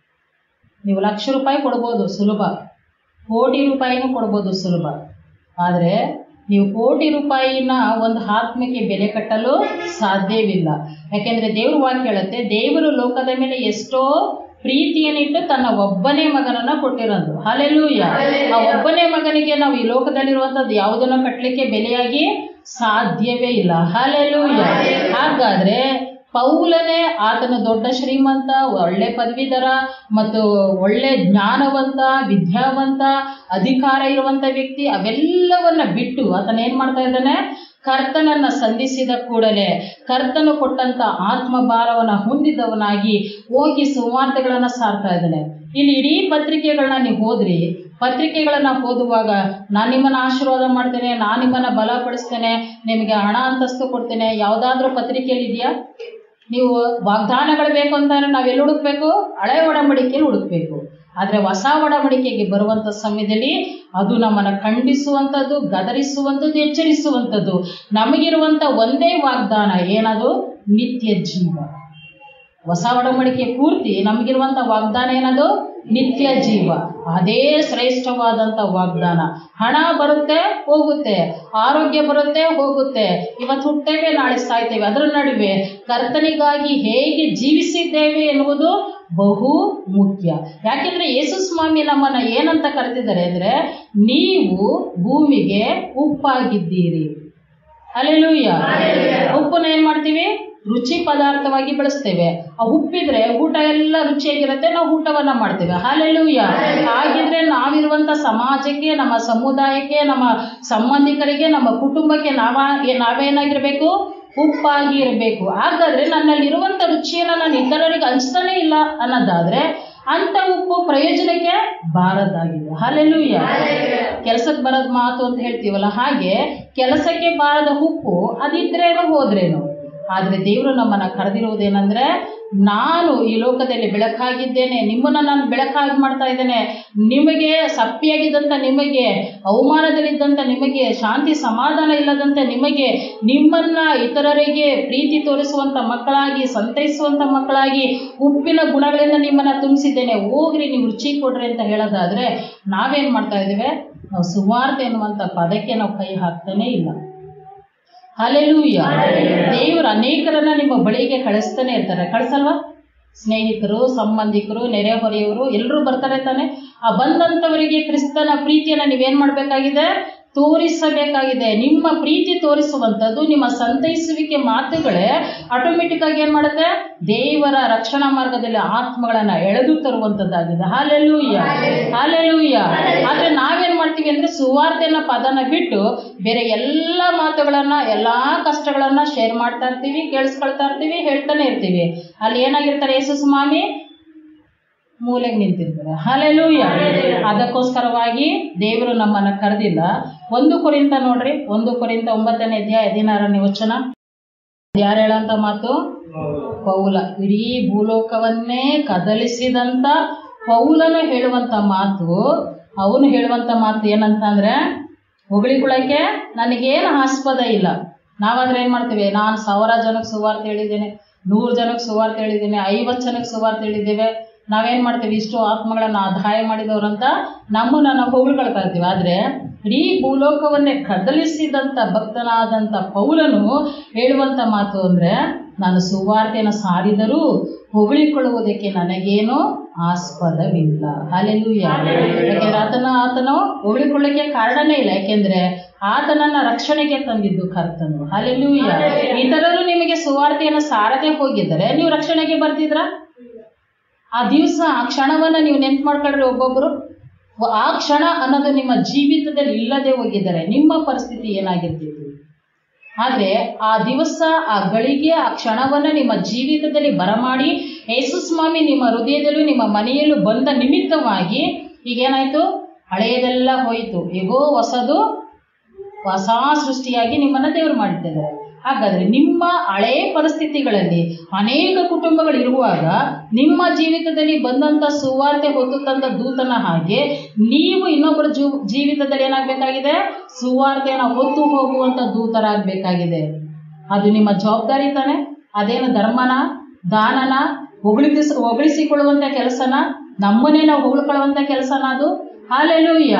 ನೀವು ಲಕ್ಷ ರೂಪಾಯಿ ಕೊಡ್ಬೋದು ಸುಲಭ ಕೋಟಿ ರೂಪಾಯಿನೂ ಕೊಡ್ಬೋದು ಸುಲಭ ಆದರೆ ನೀವು ಕೋಟಿ ರೂಪಾಯಿನ ಒಂದು ಆತ್ಮಕ್ಕೆ ಬೆಲೆ ಕಟ್ಟಲು ಸಾಧ್ಯವಿಲ್ಲ ಯಾಕೆಂದ್ರೆ ದೇವ್ರ ವಾಕ್ಯ ಹೇಳುತ್ತೆ ದೇವರು ಲೋಕದ ಮೇಲೆ ಎಷ್ಟೋ ಪ್ರೀತಿಯನ್ನಿಟ್ಟು ತನ್ನ ಒಬ್ಬನೇ ಮಗನನ್ನ ಕೊಟ್ಟಿರೋದು ಹಾಲೆಲೂಯ ಆ ಒಬ್ಬನೇ ಮಗನಿಗೆ ನಾವು ಈ ಲೋಕದಲ್ಲಿರುವಂತದ್ದು ಯಾವುದನ್ನ ಕಟ್ಟಲಿಕ್ಕೆ ಬೆಲೆಯಾಗಿ ಸಾಧ್ಯವೇ ಇಲ್ಲ ಹಾಲೆಲೂಯ ಹಾಗಾದ್ರೆ ಪೌಲನೇ ಆತನ ದೊಡ್ಡ ಶ್ರೀಮಂತ ಒಳ್ಳೆ ಪದವೀಧರ ಮತ್ತು ಒಳ್ಳೆ ಜ್ಞಾನವಂತ ವಿದ್ಯಾವಂತ ಅಧಿಕಾರ ಇರುವಂತ ವ್ಯಕ್ತಿ ಅವೆಲ್ಲವನ್ನ ಬಿಟ್ಟು ಆತನ ಏನ್ ಮಾಡ್ತಾ ಇದ್ದಾನೆ ಕರ್ತನನ್ನ ಸಂಧಿಸಿದ ಕೂಡಲೇ ಕರ್ತನು ಕೊಟ್ಟಂತ ಆತ್ಮ ಭಾರವನ್ನ ಹೊಂದಿದವನಾಗಿ ಹೋಗಿ ಸುವಾರ್ತೆಗಳನ್ನ ಸಾರ್ತಾ ಇದ್ದಾನೆ ಇಲ್ಲಿ ಇಡೀ ಪತ್ರಿಕೆಗಳನ್ನ ನೀವು ಓದ್ರಿ ಪತ್ರಿಕೆಗಳನ್ನ ಓದುವಾಗ ನಾನು ನಿಮ್ಮನ್ನ ಆಶೀರ್ವಾದ ಮಾಡ್ತೇನೆ ನಾನು ನಿಮ್ಮನ್ನ ಬಲಪಡಿಸ್ತೇನೆ ನಿಮಗೆ ಹಣ ಅಂತಸ್ತು ಕೊಡ್ತೇನೆ ಯಾವ್ದಾದ್ರೂ ಪತ್ರಿಕೆಯಲ್ಲಿ ಇದೆಯಾ ನೀವು ವಾಗ್ದಾನಗಳು ಬೇಕು ಅಂತಂದ್ರೆ ನಾವು ಎಲ್ಲಿ ಹುಡುಕ್ಬೇಕು ಹಳೆ ಒಡಂಬಡಿಕೆಯಲ್ಲಿ ಹುಡುಕ್ಬೇಕು ಆದ್ರೆ ಹೊಸ ಒಡಂಬಡಿಕೆಗೆ ಬರುವಂತ ಸಮಯದಲ್ಲಿ ಅದು ನಮ್ಮನ್ನ ಖಂಡಿಸುವಂಥದ್ದು ಗದರಿಸುವಂಥದ್ದು ಎಚ್ಚರಿಸುವಂಥದ್ದು ನಮಗಿರುವಂತ ಒಂದೇ ವಾಗ್ದಾನ ಏನದು ನಿತ್ಯ ಜೀವ ಹೊಸ ಒಡಂಬಡಿಕೆ ಪೂರ್ತಿ ನಮಗಿರುವಂತ ವಾಗ್ದಾನ ಏನದು ನಿತ್ಯ ಜೀವ ಅದೇ ಶ್ರೇಷ್ಠವಾದಂತ ವಾಗ್ದಾನ ಹಣ ಬರುತ್ತೆ ಹೋಗುತ್ತೆ ಆರೋಗ್ಯ ಬರುತ್ತೆ ಹೋಗುತ್ತೆ ಇವತ್ತು ಹುಟ್ಟೇವೆ ನಾಳೆ ಸಾಯ್ತೇವೆ ಅದರ ನಡುವೆ ಕರ್ತನಿಗಾಗಿ ಹೇಗೆ ಜೀವಿಸಿದ್ದೇವೆ ಎನ್ನುವುದು ಬಹು ಮುಖ್ಯ ಯಾಕೆಂದ್ರೆ ಯೇಸು ಸ್ವಾಮಿ ನಮ್ಮನ್ನ ಏನಂತ ಕರೆದಿದ್ದಾರೆ ಅಂದ್ರೆ ನೀವು ಭೂಮಿಗೆ ಉಪ್ಪಾಗಿದ್ದೀರಿ ಅಲ್ಲೆಲೂಯ್ಯ ಉಪ್ಪನ್ನ ಏನ್ ಮಾಡ್ತೀವಿ ರುಚಿ ಪದಾರ್ಥವಾಗಿ ಬಳಸ್ತೇವೆ ಆ ಉಪ್ಪಿದ್ರೆ ಊಟ ಎಲ್ಲ ರುಚಿಯಾಗಿರುತ್ತೆ ನಾವು ಊಟವನ್ನ ಮಾಡ್ತೇವೆ ಹಾಲೆಲೂಯ್ಯ ಹಾಗಿದ್ರೆ ನಾವಿರುವಂತ ಸಮಾಜಕ್ಕೆ ನಮ್ಮ ಸಮುದಾಯಕ್ಕೆ ನಮ್ಮ ಸಂಬಂಧಿಕರಿಗೆ ನಮ್ಮ ಕುಟುಂಬಕ್ಕೆ ನಾವ ನಾವೇನಾಗಿರ್ಬೇಕು ಉಪ್ಪಾಗಿ ಇರಬೇಕು ಹಾಗಾದ್ರೆ ನನ್ನಲ್ಲಿರುವಂತ ರುಚಿಯನ್ನ ನಾನು ಇತರರಿಗೆ ಹಂಚ್ತಾನೆ ಇಲ್ಲ ಅನ್ನೋದಾದ್ರೆ ಅಂತ ಉಪ್ಪು ಪ್ರಯೋಜನಕ್ಕೆ ಬಾರದಾಗಿದೆ ಹಾಲೆಲೂಯ್ಯ ಕೆಲಸಕ್ಕೆ ಬರೋದ್ ಮಾತು ಅಂತ ಹೇಳ್ತೀವಲ್ಲ ಹಾಗೆ ಕೆಲಸಕ್ಕೆ ಬಾರದ ಉಪ್ಪು ಅದಿದ್ರೇನು ಹೋದ್ರೇನು ಆದ್ರೆ ದೇವರು ನಮ್ಮನ್ನ ಕರೆದಿರುವುದೇನೆಂದ್ರೆ ನಾನು ಈ ಲೋಕದಲ್ಲಿ ಬೆಳಕಾಗಿದ್ದೇನೆ ನಿಮ್ಮನ್ನ ನಾನು ಬೆಳಕಾಗಿ ಮಾಡ್ತಾ ಇದ್ದೇನೆ ನಿಮಗೆ ಸಪ್ಪಿಯಾಗಿದ್ದಂತ ನಿಮಗೆ ಅವಮಾನದಲ್ಲಿದ್ದಂತ ನಿಮಗೆ ಶಾಂತಿ ಸಮಾಧಾನ ಇಲ್ಲದಂತೆ ನಿಮಗೆ ನಿಮ್ಮನ್ನ ಇತರರಿಗೆ ಪ್ರೀತಿ ತೋರಿಸುವಂತ ಮಕ್ಕಳಾಗಿ ಸಂತೈಸುವಂತ ಮಕ್ಕಳಾಗಿ ಉಪ್ಪಿನ ಗುಣಗಳಿಂದ ನಿಮ್ಮನ್ನ ತುಂಬಿಸಿದ್ದೇನೆ ಹೋಗ್ರಿ ನೀವು ರುಚಿ ಕೊಡ್ರಿ ಅಂತ ಹೇಳೋದಾದ್ರೆ ನಾವೇನ್ ಮಾಡ್ತಾ ಇದ್ದೇವೆ ನಾವು ಸುವಾರ್ತೆ ಎನ್ನುವಂತ ಪದಕ್ಕೆ ನಾವು ಕೈ ಹಾಕ್ತಾನೆ ಇಲ್ಲ ಅಲ್ಲೆಲೂಯ್ಯ ದೇವರು ಅನೇಕರನ್ನ ನಿಮ್ಮ ಬಳಿಗೆ ಕಳಿಸ್ತಾನೆ ಇರ್ತಾರೆ ಕಳಿಸಲ್ವಾ ಸ್ನೇಹಿತರು ಸಂಬಂಧಿಕರು ನೆರೆಹೊರೆಯವರು ಎಲ್ಲರೂ ಬರ್ತಾರೆ ತಾನೆ ಆ ಬಂದಂಥವರಿಗೆ ಕ್ರಿಸ್ತನ ಪ್ರೀತಿಯನ್ನ ನೀವೇನ್ ಮಾಡ್ಬೇಕಾಗಿದೆ ತೋರಿಸಬೇಕಾಗಿದೆ ನಿಮ್ಮ ಪ್ರೀತಿ ತೋರಿಸುವಂಥದ್ದು ನಿಮ್ಮ ಸಂತೈಸುವಿಕೆ ಮಾತುಗಳೇ ಆಟೋಮೆಟಿಕ್ ಆಗಿ ಏನ್ ಮಾಡುತ್ತೆ ದೇವರ ರಕ್ಷಣಾ ಮಾರ್ಗದಲ್ಲಿ ಆತ್ಮಗಳನ್ನ ಎಳೆದು ತರುವಂತದ್ದಾಗಿದೆ ಹಾಲೆಲೂಯ್ಯ ಹಾಲೆಲೂಯ್ಯ ಆದ್ರೆ ನಾವೇನ್ ಮಾಡ್ತೀವಿ ಅಂದ್ರೆ ಸುವಾರ್ತೆನ ಪದನ ಬಿಟ್ಟು ಬೇರೆ ಎಲ್ಲ ಮಾತುಗಳನ್ನ ಎಲ್ಲಾ ಕಷ್ಟಗಳನ್ನ ಶೇರ್ ಮಾಡ್ತಾ ಇರ್ತೀವಿ ಕೇಳಿಸ್ಕೊಳ್ತಾ ಇರ್ತೀವಿ ಹೇಳ್ತಾನೆ ಇರ್ತೀವಿ ಅಲ್ಲಿ ಏನಾಗಿರ್ತಾರೆ ಯೇಸು ಸ್ವಾಮಿ ಮೂಲೆಗೆ ನಿಂತಿರ್ತಾರೆ ಹಾಲೆಲೂಯ ಅದಕ್ಕೋಸ್ಕರವಾಗಿ ದೇವರು ನಮ್ಮನ್ನ ಕರೆದಿಲ್ಲ ಒಂದು ಕುರಿತ ನೋಡ್ರಿ ಒಂದು ಕುರಿತ ಒಂಬತ್ತನೇ ಅಧ್ಯಾಯ ಹದಿನಾರನೇ ವಚನ ಯಾರು ಹೇಳಂತ ಮಾತು ಪೌಲ ಇಡೀ ಭೂಲೋಕವನ್ನೇ ಕದಲಿಸಿದಂತ ಪೌಲನು ಹೇಳುವಂತ ಮಾತು ಅವನು ಹೇಳುವಂತ ಮಾತು ಏನಂತ ಅಂದ್ರೆ ಹೊಗಳಿಕೊಳ್ಳಕ್ಕೆ ನನಗೇನು ಆಸ್ಪದ ಇಲ್ಲ ನಾವಾದ್ರೆ ಏನ್ ಮಾಡ್ತೀವಿ ನಾನು ಸಾವಿರ ಜನಕ್ಕೆ ಸುವಾರ್ತೆ ಹೇಳಿದ್ದೇನೆ ನೂರು ಜನಕ್ಕೆ ಸುವಾರ್ತೆ ಹೇಳಿದ್ದೇನೆ ಐವತ್ತು ಜನಕ್ಕೆ ಸುವಾರ್ತೆ ಹೇಳಿದ್ದೇವೆ ನಾವೇನ್ ಮಾಡ್ತೀವಿ ಇಷ್ಟು ಆತ್ಮಗಳನ್ನ ಆದಾಯ ಮಾಡಿದವರಂತ ನಮ್ಮನ್ನ ನಾವು ಹೊಗಳ್ಕೊಳ್ತಾ ಇರ್ತೀವಿ ಆದ್ರೆ ಇಡೀ ಭೂಲೋಕವನ್ನೇ ಕದಲಿಸಿದಂತ ಭಕ್ತನಾದಂತ ಪೌಲನು ಹೇಳುವಂತ ಮಾತು ಅಂದ್ರೆ ನಾನು ಸುವಾರ್ತೆಯನ್ನು ಸಾರಿದರೂ ಹೊಗಳಿಕೊಳ್ಳುವುದಕ್ಕೆ ನನಗೇನು ಆಸ್ಪದವಿಲ್ಲ ಅಲ್ಲೆಲ್ಲೂಯ ಯಾಕೆಂದ್ರೆ ಆತನ ಆತನು ಹೊಗಳಿಕೊಳ್ಳಕ್ಕೆ ಕಾರಣನೇ ಇಲ್ಲ ಯಾಕೆಂದ್ರೆ ಆತನನ್ನ ರಕ್ಷಣೆಗೆ ತಂದಿದ್ದು ಕರ್ತನು ಅಲ್ಲೆಲ್ಲೂಯ ಇತರರು ನಿಮಗೆ ಸುವಾರ್ತೆಯನ್ನು ಸಾರದೆ ಹೋಗಿದ್ದರೆ ನೀವು ರಕ್ಷಣೆಗೆ ಬರ್ತಿದ್ರ ಆ ದಿವಸ ಆ ಕ್ಷಣವನ್ನ ನೀವು ನೆನ್ಪು ಮಾಡ್ಕೊಳ್ರಿ ಒಬ್ಬೊಬ್ರು ಆ ಕ್ಷಣ ಅನ್ನೋದು ನಿಮ್ಮ ಜೀವಿತದಲ್ಲಿ ಇಲ್ಲದೆ ಹೋಗಿದ್ದಾರೆ ನಿಮ್ಮ ಪರಿಸ್ಥಿತಿ ಏನಾಗಿರ್ತಿತ್ತು ಆದ್ರೆ ಆ ದಿವಸ ಆ ಗಳಿಗೆ ಆ ಕ್ಷಣವನ್ನ ನಿಮ್ಮ ಜೀವಿತದಲ್ಲಿ ಬರಮಾಡಿ ಯೇಸು ಸ್ವಾಮಿ ನಿಮ್ಮ ಹೃದಯದಲ್ಲೂ ನಿಮ್ಮ ಮನೆಯಲ್ಲೂ ಬಂದ ನಿಮಿತ್ತವಾಗಿ ಈಗೇನಾಯ್ತು ಹಳೆಯದೆಲ್ಲ ಹೋಯಿತು ಹೇಗೋ ಹೊಸದು ಹೊಸ ಸೃಷ್ಟಿಯಾಗಿ ನಿಮ್ಮನ್ನ ದೇವರು ಮಾಡಿದ್ದಾರೆ ಹಾಗಾದ್ರೆ ನಿಮ್ಮ ಹಳೇ ಪರಿಸ್ಥಿತಿಗಳಲ್ಲಿ ಅನೇಕ ಕುಟುಂಬಗಳು ಇರುವಾಗ ನಿಮ್ಮ ಜೀವಿತದಲ್ಲಿ ಬಂದಂತ ಸುವಾರ್ತೆ ಹೊತ್ತು ತಂದ ದೂತನ ಹಾಗೆ ನೀವು ಇನ್ನೊಬ್ಬರ ಜೀವ ಜೀವಿತದಲ್ಲಿ ಏನಾಗಬೇಕಾಗಿದೆ ಸುವಾರ್ತೆಯನ್ನು ಹೊತ್ತು ಹೋಗುವಂತ ದೂತರಾಗಬೇಕಾಗಿದೆ ಅದು ನಿಮ್ಮ ಜವಾಬ್ದಾರಿ ತಾನೆ ಅದೇನು ಧರ್ಮನ ದಾನನ ಹೊಗಳಿಸಿ ಹೊಗಳಿಸಿಕೊಳ್ಳುವಂತ ಕೆಲಸನ ನಮ್ಮನ್ನೇ ನಾವು ಹೊಗಳ್ಕೊಳ್ಳುವಂತ ಕೆಲಸನ ಅದು ಹಾಲೆಲೂಯ್ಯ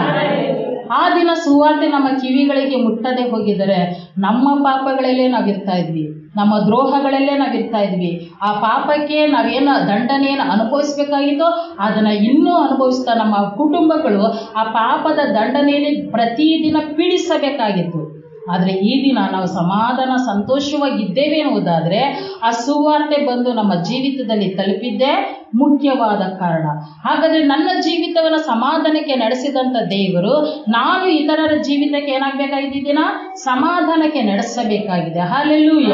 ಆ ದಿನ ಸುವಾರ್ತೆ ನಮ್ಮ ಕಿವಿಗಳಿಗೆ ಮುಟ್ಟದೆ ಹೋಗಿದರೆ ನಮ್ಮ ಪಾಪಗಳಲ್ಲೇ ನಾವಿರ್ತಾ ಇದ್ವಿ ನಮ್ಮ ದ್ರೋಹಗಳಲ್ಲೇ ನಾವಿರ್ತಾ ಇದ್ವಿ ಆ ಪಾಪಕ್ಕೆ ನಾವೇನು ದಂಡನೆಯನ್ನು ಅನುಭವಿಸ್ಬೇಕಾಗಿತ್ತೋ ಅದನ್ನ ಇನ್ನೂ ಅನುಭವಿಸ್ತಾ ನಮ್ಮ ಕುಟುಂಬಗಳು ಆ ಪಾಪದ ದಂಡನೆಯಲ್ಲಿ ಪ್ರತಿದಿನ ಪೀಡಿಸಬೇಕಾಗಿತ್ತು ಆದರೆ ಈ ದಿನ ನಾವು ಸಮಾಧಾನ ಸಂತೋಷವಾಗಿದ್ದೇವೆ ಎನ್ನುವುದಾದರೆ ಆ ಸುವಾರ್ತೆ ಬಂದು ನಮ್ಮ ಜೀವಿತದಲ್ಲಿ ತಲುಪಿದ್ದೇ ಮುಖ್ಯವಾದ ಕಾರಣ ಹಾಗಾದ್ರೆ ನನ್ನ ಜೀವಿತವನ್ನು ಸಮಾಧಾನಕ್ಕೆ ನಡೆಸಿದಂಥ ದೇವರು ನಾನು ಇತರರ ಜೀವಿತಕ್ಕೆ ಏನಾಗಬೇಕಾಗಿದೆ ದಿನ ಸಮಾಧಾನಕ್ಕೆ ನಡೆಸಬೇಕಾಗಿದೆ ಹಾಲೆಲ್ಲೂಯ್ಯ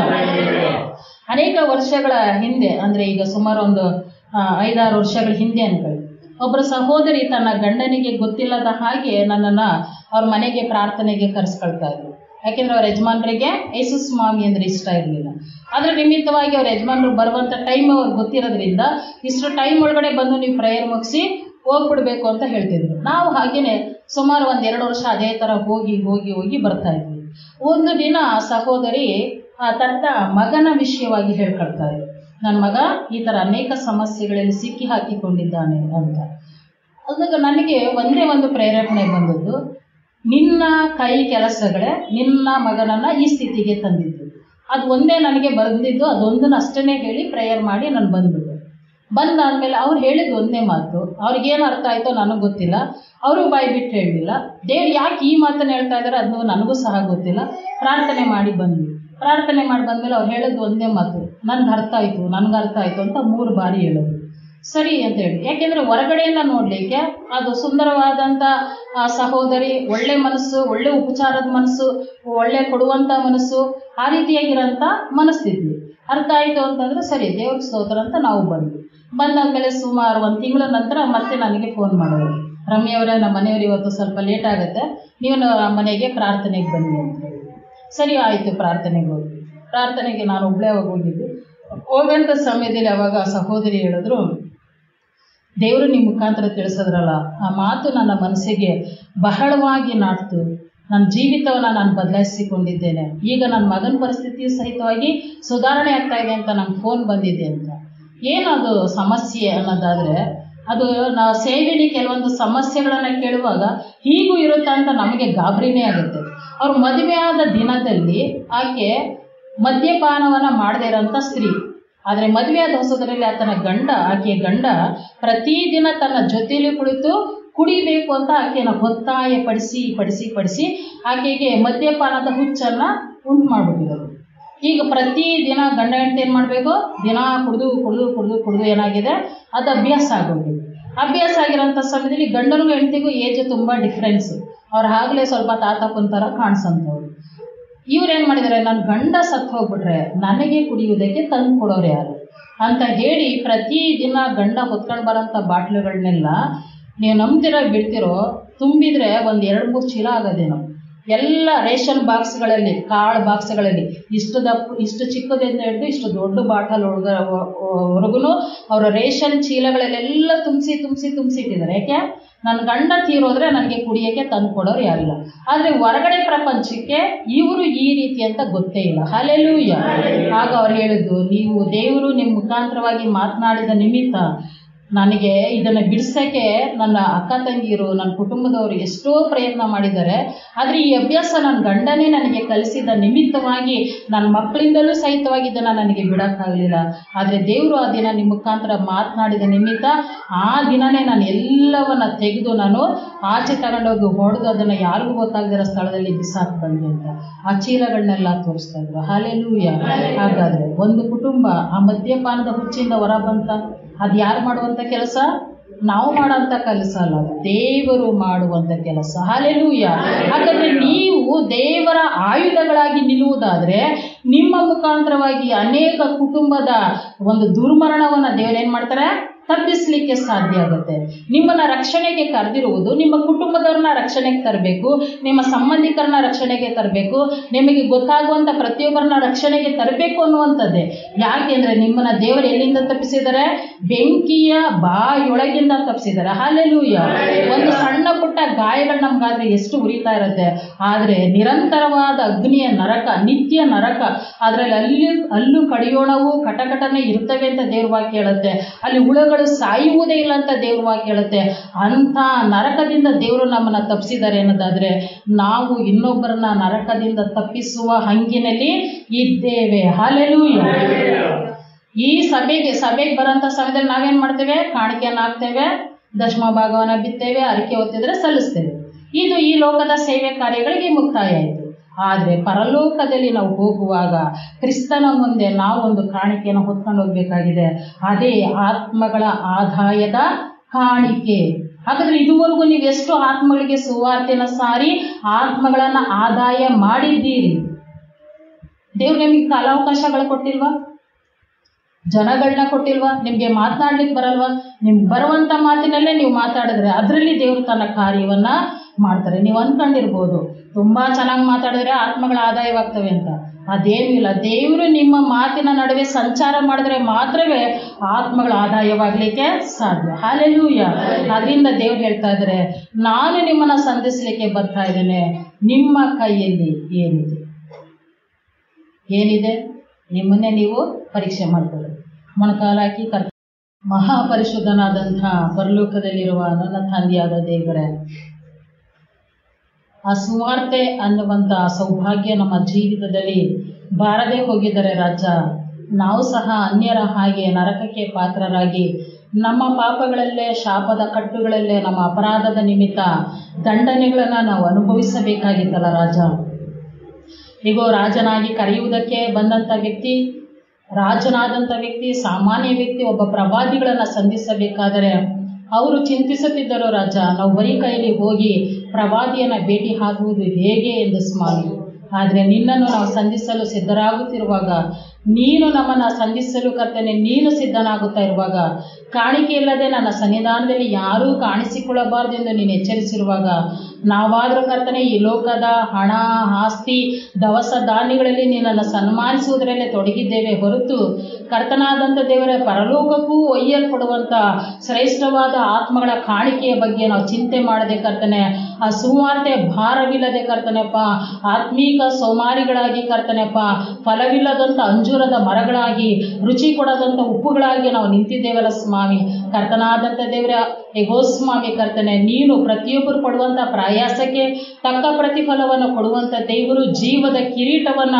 ಅನೇಕ ವರ್ಷಗಳ ಹಿಂದೆ ಅಂದ್ರೆ ಈಗ ಸುಮಾರು ಒಂದು ಆ, ಐದಾರು ವರ್ಷಗಳ ಹಿಂದೆ ಅನ್ಕೊಳ್ಳಿ ಒಬ್ಬರ ಸಹೋದರಿ ತನ್ನ ಗಂಡನಿಗೆ ಗೊತ್ತಿಲ್ಲದ ಹಾಗೆ ನನ್ನನ್ನ ಅವ್ರ ಮನೆಗೆ ಪ್ರಾರ್ಥನೆಗೆ ಕರೆಸ್ಕೊಳ್ತಾ ಇದ್ರು ಯಾಕೆಂದ್ರೆ ಅವ್ರ ಯಜಮಾನರಿಗೆ ಯೇಸು ಸ್ವಾಮಿ ಅಂದ್ರೆ ಇಷ್ಟ ಇರಲಿಲ್ಲ ಅದ್ರ ನಿಮಿತ್ತವಾಗಿ ಅವ್ರ ಯಜಮಾನರು ಬರುವಂತ ಟೈಮ್ ಅವ್ರಿಗೆ ಗೊತ್ತಿರೋದ್ರಿಂದ ಇಷ್ಟು ಟೈಮ್ ಒಳಗಡೆ ಬಂದು ನೀವು ಪ್ರೇಯರ್ ಮುಗಿಸಿ ಹೋಗ್ಬಿಡ್ಬೇಕು ಅಂತ ಹೇಳ್ತಿದ್ರು ನಾವು ಹಾಗೇನೆ ಸುಮಾರು ಒಂದ್ ಎರಡು ವರ್ಷ ಅದೇ ತರ ಹೋಗಿ ಹೋಗಿ ಹೋಗಿ ಬರ್ತಾ ಇದ್ವಿ ಒಂದು ದಿನ ಆ ಸಹೋದರಿ ಆ ತನ್ನ ಮಗನ ವಿಷಯವಾಗಿ ಹೇಳ್ಕೊಳ್ತಾ ಇದ್ರು ನನ್ನ ಮಗ ಈ ತರ ಅನೇಕ ಸಮಸ್ಯೆಗಳಲ್ಲಿ ಸಿಕ್ಕಿ ಹಾಕಿಕೊಂಡಿದ್ದಾನೆ ಅಂತ ಅದಾಗ ನನಗೆ ಒಂದೇ ಒಂದು ಪ್ರೇರೇಪಣೆ ಬಂದದ್ದು ನಿನ್ನ ಕೈ ಕೆಲಸಗಳೇ ನಿನ್ನ ಮಗನನ್ನ ಈ ಸ್ಥಿತಿಗೆ ತಂದಿದ್ದು ಅದು ಒಂದೇ ನನಗೆ ಬಂದಿದ್ದು ಅದೊಂದನ್ನ ಅಷ್ಟೇ ಹೇಳಿ ಪ್ರೇಯರ್ ಮಾಡಿ ನಾನು ಬಂದ್ಬಿಟ್ಟೆ ಬಂದಾದ್ಮೇಲೆ ಅವ್ರು ಹೇಳಿದ ಒಂದೇ ಮಾತು ಅವ್ರಿಗೇನು ಅರ್ಥ ಆಯ್ತೋ ನನಗೆ ಗೊತ್ತಿಲ್ಲ ಅವರು ಬಾಯಿ ಬಿಟ್ಟು ಹೇಳಲಿಲ್ಲ ದೇವ್ರು ಯಾಕೆ ಈ ಮಾತನ್ನ ಹೇಳ್ತಾ ಇದ್ದಾರೆ ಅದನ್ನು ನನಗೂ ಸಹ ಗೊತ್ತಿಲ್ಲ ಪ್ರಾರ್ಥನೆ ಮಾಡಿ ಬಂದ್ವಿ ಪ್ರಾರ್ಥನೆ ಮಾಡಿ ಬಂದ್ಮೇಲೆ ಅವ್ರು ಹೇಳೋದು ಒಂದೇ ಮಾತು ನನ್ಗೆ ಅರ್ಥ ಆಯ್ತು ನನ್ಗೆ ಅರ್ಥ ಆಯ್ತು ಅಂತ ಮೂರು ಬಾರಿ ಹೇಳೋದು ಸರಿ ಅಂತ ಹೇಳಿ ಯಾಕೆಂದ್ರೆ ಹೊರಗಡೆಯಿಂದ ನೋಡ್ಲಿಕ್ಕೆ ಅದು ಸುಂದರವಾದಂತ ಆ ಸಹೋದರಿ ಒಳ್ಳೆ ಮನಸ್ಸು ಒಳ್ಳೆ ಉಪಚಾರದ ಮನಸ್ಸು ಒಳ್ಳೆ ಕೊಡುವಂತ ಮನಸ್ಸು ಆ ರೀತಿಯಾಗಿರೋಂಥ ಮನಸ್ಥಿತಿ ಅರ್ಥ ಆಯ್ತು ಅಂತಂದ್ರೆ ಸರಿ ದೇವ್ರ ಸ್ತೋತ್ರ ಅಂತ ನಾವು ಬಂದ್ವಿ ಬಂದಾದ್ಮೇಲೆ ಸುಮಾರು ಒಂದು ತಿಂಗಳ ನಂತರ ಮತ್ತೆ ನನಗೆ ಫೋನ್ ಮಾಡೋರು ರಮ್ಯವರೇ ನಮ್ಮ ಮನೆಯವರು ಇವತ್ತು ಸ್ವಲ್ಪ ಲೇಟ್ ಆಗುತ್ತೆ ನೀವು ನಮ್ಮ ಮನೆಗೆ ಪ್ರಾರ್ಥನೆಗೆ ಬನ್ನಿ ಅಂತ ಹೇಳಿ ಸರಿ ಆಯಿತು ಪ್ರಾರ್ಥನೆಗೆ ಹೋದ್ವಿ ಪ್ರಾರ್ಥನೆಗೆ ನಾನು ಒಬ್ಬಳೇ ಹೋಗಿದ್ದು ಹೋಗಂತ ಸಮಯದಲ್ಲಿ ಅವಾಗ ಆ ಸಹೋದರಿ ಹೇಳಿದ್ರು ದೇವರು ನಿಮ್ಮ ಮುಖಾಂತರ ತಿಳಿಸಿದ್ರಲ್ಲ ಆ ಮಾತು ನನ್ನ ಮನಸ್ಸಿಗೆ ಬಹಳವಾಗಿ ನಾಟ್ತು ನನ್ನ ಜೀವಿತವನ್ನು ನಾನು ಬದಲಾಯಿಸಿಕೊಂಡಿದ್ದೇನೆ ಈಗ ನನ್ನ ಮಗನ ಪರಿಸ್ಥಿತಿ ಸಹಿತವಾಗಿ ಸುಧಾರಣೆ ಆಗ್ತಾ ಇದೆ ಅಂತ ನಂಗೆ ಫೋನ್ ಬಂದಿದೆ ಅಂತ ಏನದು ಸಮಸ್ಯೆ ಅನ್ನೋದಾದ್ರೆ ಅದು ನಾವು ಸೇವೆಯಲ್ಲಿ ಕೆಲವೊಂದು ಸಮಸ್ಯೆಗಳನ್ನು ಕೇಳುವಾಗ ಹೀಗೂ ಇರುತ್ತಾ ಅಂತ ನಮಗೆ ಗಾಬರಿನೇ ಆಗುತ್ತೆ ಅವ್ರ ಮದುವೆ ಆದ ದಿನದಲ್ಲಿ ಆಕೆ ಮದ್ಯಪಾನವನ್ನ ಮಾಡದೇ ಇರೋಂಥ ಸ್ತ್ರೀ ಆದರೆ ಮದುವೆಯಾದ ಹೊಸದರಲ್ಲಿ ಆತನ ಗಂಡ ಆಕೆಯ ಗಂಡ ಪ್ರತಿದಿನ ತನ್ನ ಜೊತೆಯಲ್ಲಿ ಕುಳಿತು ಕುಡಿಬೇಕು ಅಂತ ಆಕೆಯನ್ನು ಒತ್ತಾಯ ಪಡಿಸಿ ಪಡಿಸಿ ಪಡಿಸಿ ಆಕೆಗೆ ಮದ್ಯಪಾನದ ಹುಚ್ಚನ್ನ ಉಂಟು ಮಾಡಿಬಿಟ್ಟಿರೋದು ಈಗ ಪ್ರತಿ ದಿನ ಗಂಡ ಹೆಂಡತಿ ಏನು ಮಾಡಬೇಕು ದಿನ ಕುಡಿದು ಕುಡಿದು ಕುಡಿದು ಕುಡಿದು ಏನಾಗಿದೆ ಅದು ಅಭ್ಯಾಸ ಆಗೋಗಿದೆ ಅಭ್ಯಾಸ ಆಗಿರೋಂಥ ಸಮಯದಲ್ಲಿ ಗಂಡನಿಗೂ ಹೆಂಡತಿಗೂ ಏಜ್ ತುಂಬ ಡಿಫ್ರೆನ್ಸ್ ಅವ್ರು ಆಗಲೇ ಸ್ವಲ್ಪ ತಾತಪ್ಪನ ಥರ ಕಾಣಿಸಂಥವ್ರು ಇವ್ರೇನ್ ಮಾಡಿದ್ದಾರೆ ನನ್ನ ಗಂಡ ಸತ್ತು ಹೋಗ್ಬಿಟ್ರೆ ನನಗೆ ಕುಡಿಯುವುದಕ್ಕೆ ತಂದು ಕೊಡೋರು ಯಾರು ಅಂತ ಹೇಳಿ ಪ್ರತಿ ದಿನ ಗಂಡ ಹೊತ್ಕೊಂಡು ಬರೋಂಥ ಬಾಟ್ಲುಗಳನ್ನೆಲ್ಲ ನೀವು ನಂಬ್ತಿರೋ ಬಿಡ್ತಿರೋ ತುಂಬಿದ್ರೆ ಒಂದು ಎರಡು ಮೂರು ಚೀಲ ಆಗೋದೇನೋ ಎಲ್ಲ ರೇಷನ್ ಬಾಕ್ಸ್ಗಳಲ್ಲಿ ಕಾಳು ಬಾಕ್ಸ್ಗಳಲ್ಲಿ ಇಷ್ಟು ದಪ್ಪ ಇಷ್ಟು ಚಿಕ್ಕದಿಂದ ಹಿಡಿದು ಇಷ್ಟು ದೊಡ್ಡ ಬಾಟಲ್ ಒಳಗ ವರೆಗೂ ಅವರ ರೇಷನ್ ಚೀಲಗಳಲ್ಲೆಲ್ಲ ತುಂಬಿಸಿ ತುಂಬಿಸಿ ತುಂಬಿಸಿಟ್ಟಿದ್ದಾರೆ ಯಾಕೆ ನನ್ನ ಗಂಡ ತೀರೋದ್ರೆ ನನಗೆ ಕುಡಿಯೋಕ್ಕೆ ತಂದು ಕೊಡೋರು ಯಾರಿಲ್ಲ ಆದರೆ ಹೊರಗಡೆ ಪ್ರಪಂಚಕ್ಕೆ ಇವರು ಈ ರೀತಿ ಅಂತ ಗೊತ್ತೇ ಇಲ್ಲ ಹಾಲೆಲ್ಲೂಯ್ಯ ಆಗ ಅವ್ರು ಹೇಳಿದ್ದು ನೀವು ದೇವರು ನಿಮ್ಮ ಮುಖಾಂತರವಾಗಿ ಮಾತನಾಡಿದ ನಿಮಿತ್ತ ನನಗೆ ಇದನ್ನು ಬಿಡಿಸೋಕ್ಕೆ ನನ್ನ ಅಕ್ಕ ತಂಗಿಯರು ನನ್ನ ಕುಟುಂಬದವರು ಎಷ್ಟೋ ಪ್ರಯತ್ನ ಮಾಡಿದ್ದಾರೆ ಆದರೆ ಈ ಅಭ್ಯಾಸ ನನ್ನ ಗಂಡನೇ ನನಗೆ ಕಲಿಸಿದ ನಿಮಿತ್ತವಾಗಿ ನನ್ನ ಮಕ್ಕಳಿಂದಲೂ ಸಹಿತವಾಗಿ ಇದನ್ನು ನನಗೆ ಬಿಡೋಕ್ಕಾಗಲಿಲ್ಲ ಆದರೆ ದೇವರು ಆ ದಿನ ನಿಮ್ಮ ಮುಖಾಂತರ ಮಾತನಾಡಿದ ನಿಮಿತ್ತ ಆ ದಿನನೇ ನಾನು ಎಲ್ಲವನ್ನ ತೆಗೆದು ನಾನು ಆಚೆ ತಗೊಂಡೋಗಿ ಹೊಡೆದು ಅದನ್ನು ಯಾರಿಗೂ ಗೊತ್ತಾಗದಿರೋ ಸ್ಥಳದಲ್ಲಿ ಬಿಸಾಕ್ ಬಂದೆ ಅಂತ ಆ ಚೀಲಗಳನ್ನೆಲ್ಲ ತೋರಿಸ್ತಾ ಇದ್ರು ಹಾಲೆಲ್ಲೂಯ್ಯ ಹಾಗಾದರೆ ಒಂದು ಕುಟುಂಬ ಆ ಮದ್ಯಪಾನದ ಹುಚ್ಚಿಂದ ಹೊರ ಬಂತ ಅದು ಯಾರು ಮಾಡುವಂಥ ಕೆಲಸ ನಾವು ಮಾಡೋಂಥ ಕೆಲಸ ಅಲ್ಲ ಅದು ದೇವರು ಮಾಡುವಂಥ ಕೆಲಸ ಹಾಲೆಲೂಯ ಹಾಗಾದ್ರೆ ನೀವು ದೇವರ ಆಯುಧಗಳಾಗಿ ನಿಲ್ಲುವುದಾದ್ರೆ ನಿಮ್ಮ ಮುಖಾಂತರವಾಗಿ ಅನೇಕ ಕುಟುಂಬದ ಒಂದು ದುರ್ಮರಣವನ್ನು ದೇವರೇನು ಮಾಡ್ತಾರೆ ತಪ್ಪಿಸ್ಲಿಕ್ಕೆ ಸಾಧ್ಯ ಆಗುತ್ತೆ ನಿಮ್ಮನ್ನ ರಕ್ಷಣೆಗೆ ಕರೆದಿರುವುದು ನಿಮ್ಮ ಕುಟುಂಬದವ್ರನ್ನ ರಕ್ಷಣೆಗೆ ತರಬೇಕು ನಿಮ್ಮ ಸಂಬಂಧಿಕರನ್ನ ರಕ್ಷಣೆಗೆ ತರಬೇಕು ನಿಮಗೆ ಗೊತ್ತಾಗುವಂಥ ಪ್ರತಿಯೊಬ್ಬರನ್ನ ರಕ್ಷಣೆಗೆ ತರಬೇಕು ಅನ್ನುವಂಥದ್ದೇ ಯಾಕೆಂದ್ರೆ ನಿಮ್ಮನ್ನ ದೇವರು ಎಲ್ಲಿಂದ ತಪ್ಪಿಸಿದ್ದಾರೆ ಬೆಂಕಿಯ ಬಾಯೊಳಗಿಂದ ತಪ್ಪಿಸಿದ್ದಾರೆ ಹಾಲೆಲೂಯ ಒಂದು ಸಣ್ಣ ಪುಟ್ಟ ಗಾಯಗಳು ನಮ್ಗಾದ್ರೆ ಎಷ್ಟು ಉರಿತಾ ಇರುತ್ತೆ ಆದರೆ ನಿರಂತರವಾದ ಅಗ್ನಿಯ ನರಕ ನಿತ್ಯ ನರಕ ಅದರಲ್ಲಿ ಅಲ್ಲಿ ಅಲ್ಲೂ ಕಡಿಯೋಣವು ಕಟಕಟನೆ ಇರ್ತವೆ ಅಂತ ದೇವ್ರ ವಾಕ್ಯ ಹೇಳುತ್ತೆ ಅಲ್ಲಿ ಹುಳುಗಳು ಸಾಯುವುದೇ ಇಲ್ಲ ಅಂತ ದೇವ್ರ ವಾಕ್ಯ ಹೇಳುತ್ತೆ ಅಂಥ ನರಕದಿಂದ ದೇವರು ನಮ್ಮನ್ನ ತಪ್ಪಿಸಿದ್ದಾರೆ ಅನ್ನೋದಾದ್ರೆ ನಾವು ಇನ್ನೊಬ್ಬರನ್ನ ನರಕದಿಂದ ತಪ್ಪಿಸುವ ಹಂಗಿನಲ್ಲಿ ಇದ್ದೇವೆ ಹಾಲೆಲೂಯ ಈ ಸಭೆಗೆ ಸಭೆಗೆ ಬರೋಂಥ ಸಮಯದಲ್ಲಿ ನಾವೇನ್ ಮಾಡ್ತೇವೆ ಕಾಣಿಕೆಯನ್ನು ಹಾಕ್ತೇವೆ ದಶಮ ಭಾಗವನ್ನ ಬಿತ್ತೇವೆ ಅರಿಕೆ ಹೊತ್ತಿದ್ರೆ ಸಲ್ಲಿಸ್ತೇವೆ ಇದು ಈ ಲೋಕದ ಸೇವೆ ಕಾರ್ಯಗಳಿಗೆ ಮುಕ್ತಾಯ ಆಯಿತು ಆದರೆ ಪರಲೋಕದಲ್ಲಿ ನಾವು ಹೋಗುವಾಗ ಕ್ರಿಸ್ತನ ಮುಂದೆ ನಾವು ಒಂದು ಕಾಣಿಕೆಯನ್ನು ಹೊತ್ಕೊಂಡು ಹೋಗ್ಬೇಕಾಗಿದೆ ಅದೇ ಆತ್ಮಗಳ ಆದಾಯದ ಕಾಣಿಕೆ ಹಾಗಾದ್ರೆ ಇದುವರೆಗೂ ನೀವು ಎಷ್ಟು ಆತ್ಮಗಳಿಗೆ ಸುವಾರ್ತೆನ ಸಾರಿ ಆತ್ಮಗಳನ್ನ ಆದಾಯ ಮಾಡಿದ್ದೀರಿ ದೇವ್ರು ನಿಮಗೆ ಕಾಲಾವಕಾಶಗಳು ಕೊಟ್ಟಿಲ್ವಾ ಜನಗಳನ್ನ ಕೊಟ್ಟಿಲ್ವಾ ನಿಮಗೆ ಮಾತನಾಡ್ಲಿಕ್ಕೆ ಬರಲ್ವಾ ನಿಮ್ಗೆ ಬರುವಂಥ ಮಾತಿನಲ್ಲೇ ನೀವು ಮಾತಾಡಿದ್ರೆ ಅದರಲ್ಲಿ ದೇವರು ತನ್ನ ಕಾರ್ಯವನ್ನ ಮಾಡ್ತಾರೆ ನೀವು ಅಂದ್ಕೊಂಡಿರ್ಬೋದು ತುಂಬ ಚೆನ್ನಾಗಿ ಮಾತಾಡಿದ್ರೆ ಆತ್ಮಗಳ ಆದಾಯವಾಗ್ತವೆ ಅಂತ ಅದೇನೂ ಇಲ್ಲ ದೇವರು ನಿಮ್ಮ ಮಾತಿನ ನಡುವೆ ಸಂಚಾರ ಮಾಡಿದ್ರೆ ಮಾತ್ರವೇ ಆತ್ಮಗಳ ಆದಾಯವಾಗಲಿಕ್ಕೆ ಸಾಧ್ಯ ಹಾಲೆಲ್ಲೂಯ ಅದರಿಂದ ದೇವ್ರು ಹೇಳ್ತಾ ಇದ್ದಾರೆ ನಾನು ನಿಮ್ಮನ್ನ ಸಂಧಿಸ್ಲಿಕ್ಕೆ ಬರ್ತಾ ಇದ್ದೇನೆ ನಿಮ್ಮ ಕೈಯಲ್ಲಿ ಏನಿದೆ ಏನಿದೆ ನಿಮ್ಮನ್ನೇ ನೀವು ಪರೀಕ್ಷೆ ಮಾಡ್ಕೊಳ್ಳಿ ಮೊಣಕಾಲು ಹಾಕಿ ಕರ್ ಮಹಾಪರಿಶುದ್ಧನಾದಂಥ ಪರಲೋಕದಲ್ಲಿರುವ ನನ್ನ ತಂದೆಯಾದ ದೇವರೇ ಆ ಸುವಾರ್ತೆ ಅನ್ನುವಂಥ ಸೌಭಾಗ್ಯ ನಮ್ಮ ಜೀವಿತದಲ್ಲಿ ಬಾರದೇ ಹೋಗಿದ್ದಾರೆ ರಾಜ ನಾವು ಸಹ ಅನ್ಯರ ಹಾಗೆ ನರಕಕ್ಕೆ ಪಾತ್ರರಾಗಿ ನಮ್ಮ ಪಾಪಗಳಲ್ಲೇ ಶಾಪದ ಕಟ್ಟುಗಳಲ್ಲೇ ನಮ್ಮ ಅಪರಾಧದ ನಿಮಿತ್ತ ದಂಡನೆಗಳನ್ನು ನಾವು ಅನುಭವಿಸಬೇಕಾಗಿತ್ತಲ್ಲ ರಾಜ ಈಗೋ ರಾಜನಾಗಿ ಕರೆಯುವುದಕ್ಕೆ ಬಂದಂಥ ವ್ಯಕ್ತಿ ರಾಜನಾದಂಥ ವ್ಯಕ್ತಿ ಸಾಮಾನ್ಯ ವ್ಯಕ್ತಿ ಒಬ್ಬ ಪ್ರವಾದಿಗಳನ್ನು ಸಂಧಿಸಬೇಕಾದರೆ ಅವರು ಚಿಂತಿಸುತ್ತಿದ್ದರು ರಾಜ ನಾವು ಬರೀ ಕೈಯಲ್ಲಿ ಹೋಗಿ ಪ್ರವಾದಿಯನ್ನು ಭೇಟಿ ಆಗುವುದು ಹೇಗೆ ಎಂದು ಸ್ವಾಮಿ ಆದರೆ ನಿನ್ನನ್ನು ನಾವು ಸಂಧಿಸಲು ಸಿದ್ಧರಾಗುತ್ತಿರುವಾಗ ನೀನು ನಮ್ಮನ್ನು ಸಂಧಿಸಲು ಕರ್ತನೆ ನೀನು ಸಿದ್ಧನಾಗುತ್ತಾ ಇರುವಾಗ ಕಾಣಿಕೆ ಇಲ್ಲದೆ ನನ್ನ ಸನ್ನಿಧಾನದಲ್ಲಿ ಯಾರೂ ಕಾಣಿಸಿಕೊಳ್ಳಬಾರದೆಂದು ನೀನು ಎಚ್ಚರಿಸಿರುವಾಗ ನಾವಾದರೂ ಕರ್ತನೆ ಈ ಲೋಕದ ಹಣ ಆಸ್ತಿ ದವಸ ಧಾನ್ಯಗಳಲ್ಲಿ ನಿನ್ನನ್ನು ಸನ್ಮಾನಿಸುವುದರಲ್ಲೇ ತೊಡಗಿದ್ದೇವೆ ಹೊರತು ಕರ್ತನಾದಂಥ ದೇವರ ಪರಲೋಕಕ್ಕೂ ಒಯ್ಯಲ್ಪಡುವಂಥ ಶ್ರೇಷ್ಠವಾದ ಆತ್ಮಗಳ ಕಾಣಿಕೆಯ ಬಗ್ಗೆ ನಾವು ಚಿಂತೆ ಮಾಡದೆ ಕರ್ತನೆ ಆ ಸುವಾರ್ತೆ ಭಾರವಿಲ್ಲದೆ ಕರ್ತನೆಪ್ಪ ಆತ್ಮೀಕ ಸೋಮಾರಿಗಳಾಗಿ ಕರ್ತನೆಪ್ಪ ಫಲವಿಲ್ಲದಂಥ ಅಂಜೂರದ ಮರಗಳಾಗಿ ರುಚಿ ಕೊಡದಂಥ ಉಪ್ಪುಗಳಾಗಿ ನಾವು ನಿಂತಿದ್ದೇವಲ್ಲ ಸ್ವಾಮಿ ಕರ್ತನಾದಂಥ ದೇವರ ಎಗೋ ಸ್ವಾಮಿ ಕರ್ತನೆ ನೀನು ಪ್ರತಿಯೊಬ್ಬರು ಪಡುವಂಥ ಪ್ರಯಾಸಕ್ಕೆ ತಕ್ಕ ಪ್ರತಿಫಲವನ್ನು ಕೊಡುವಂಥ ದೇವರು ಜೀವದ ಕಿರೀಟವನ್ನು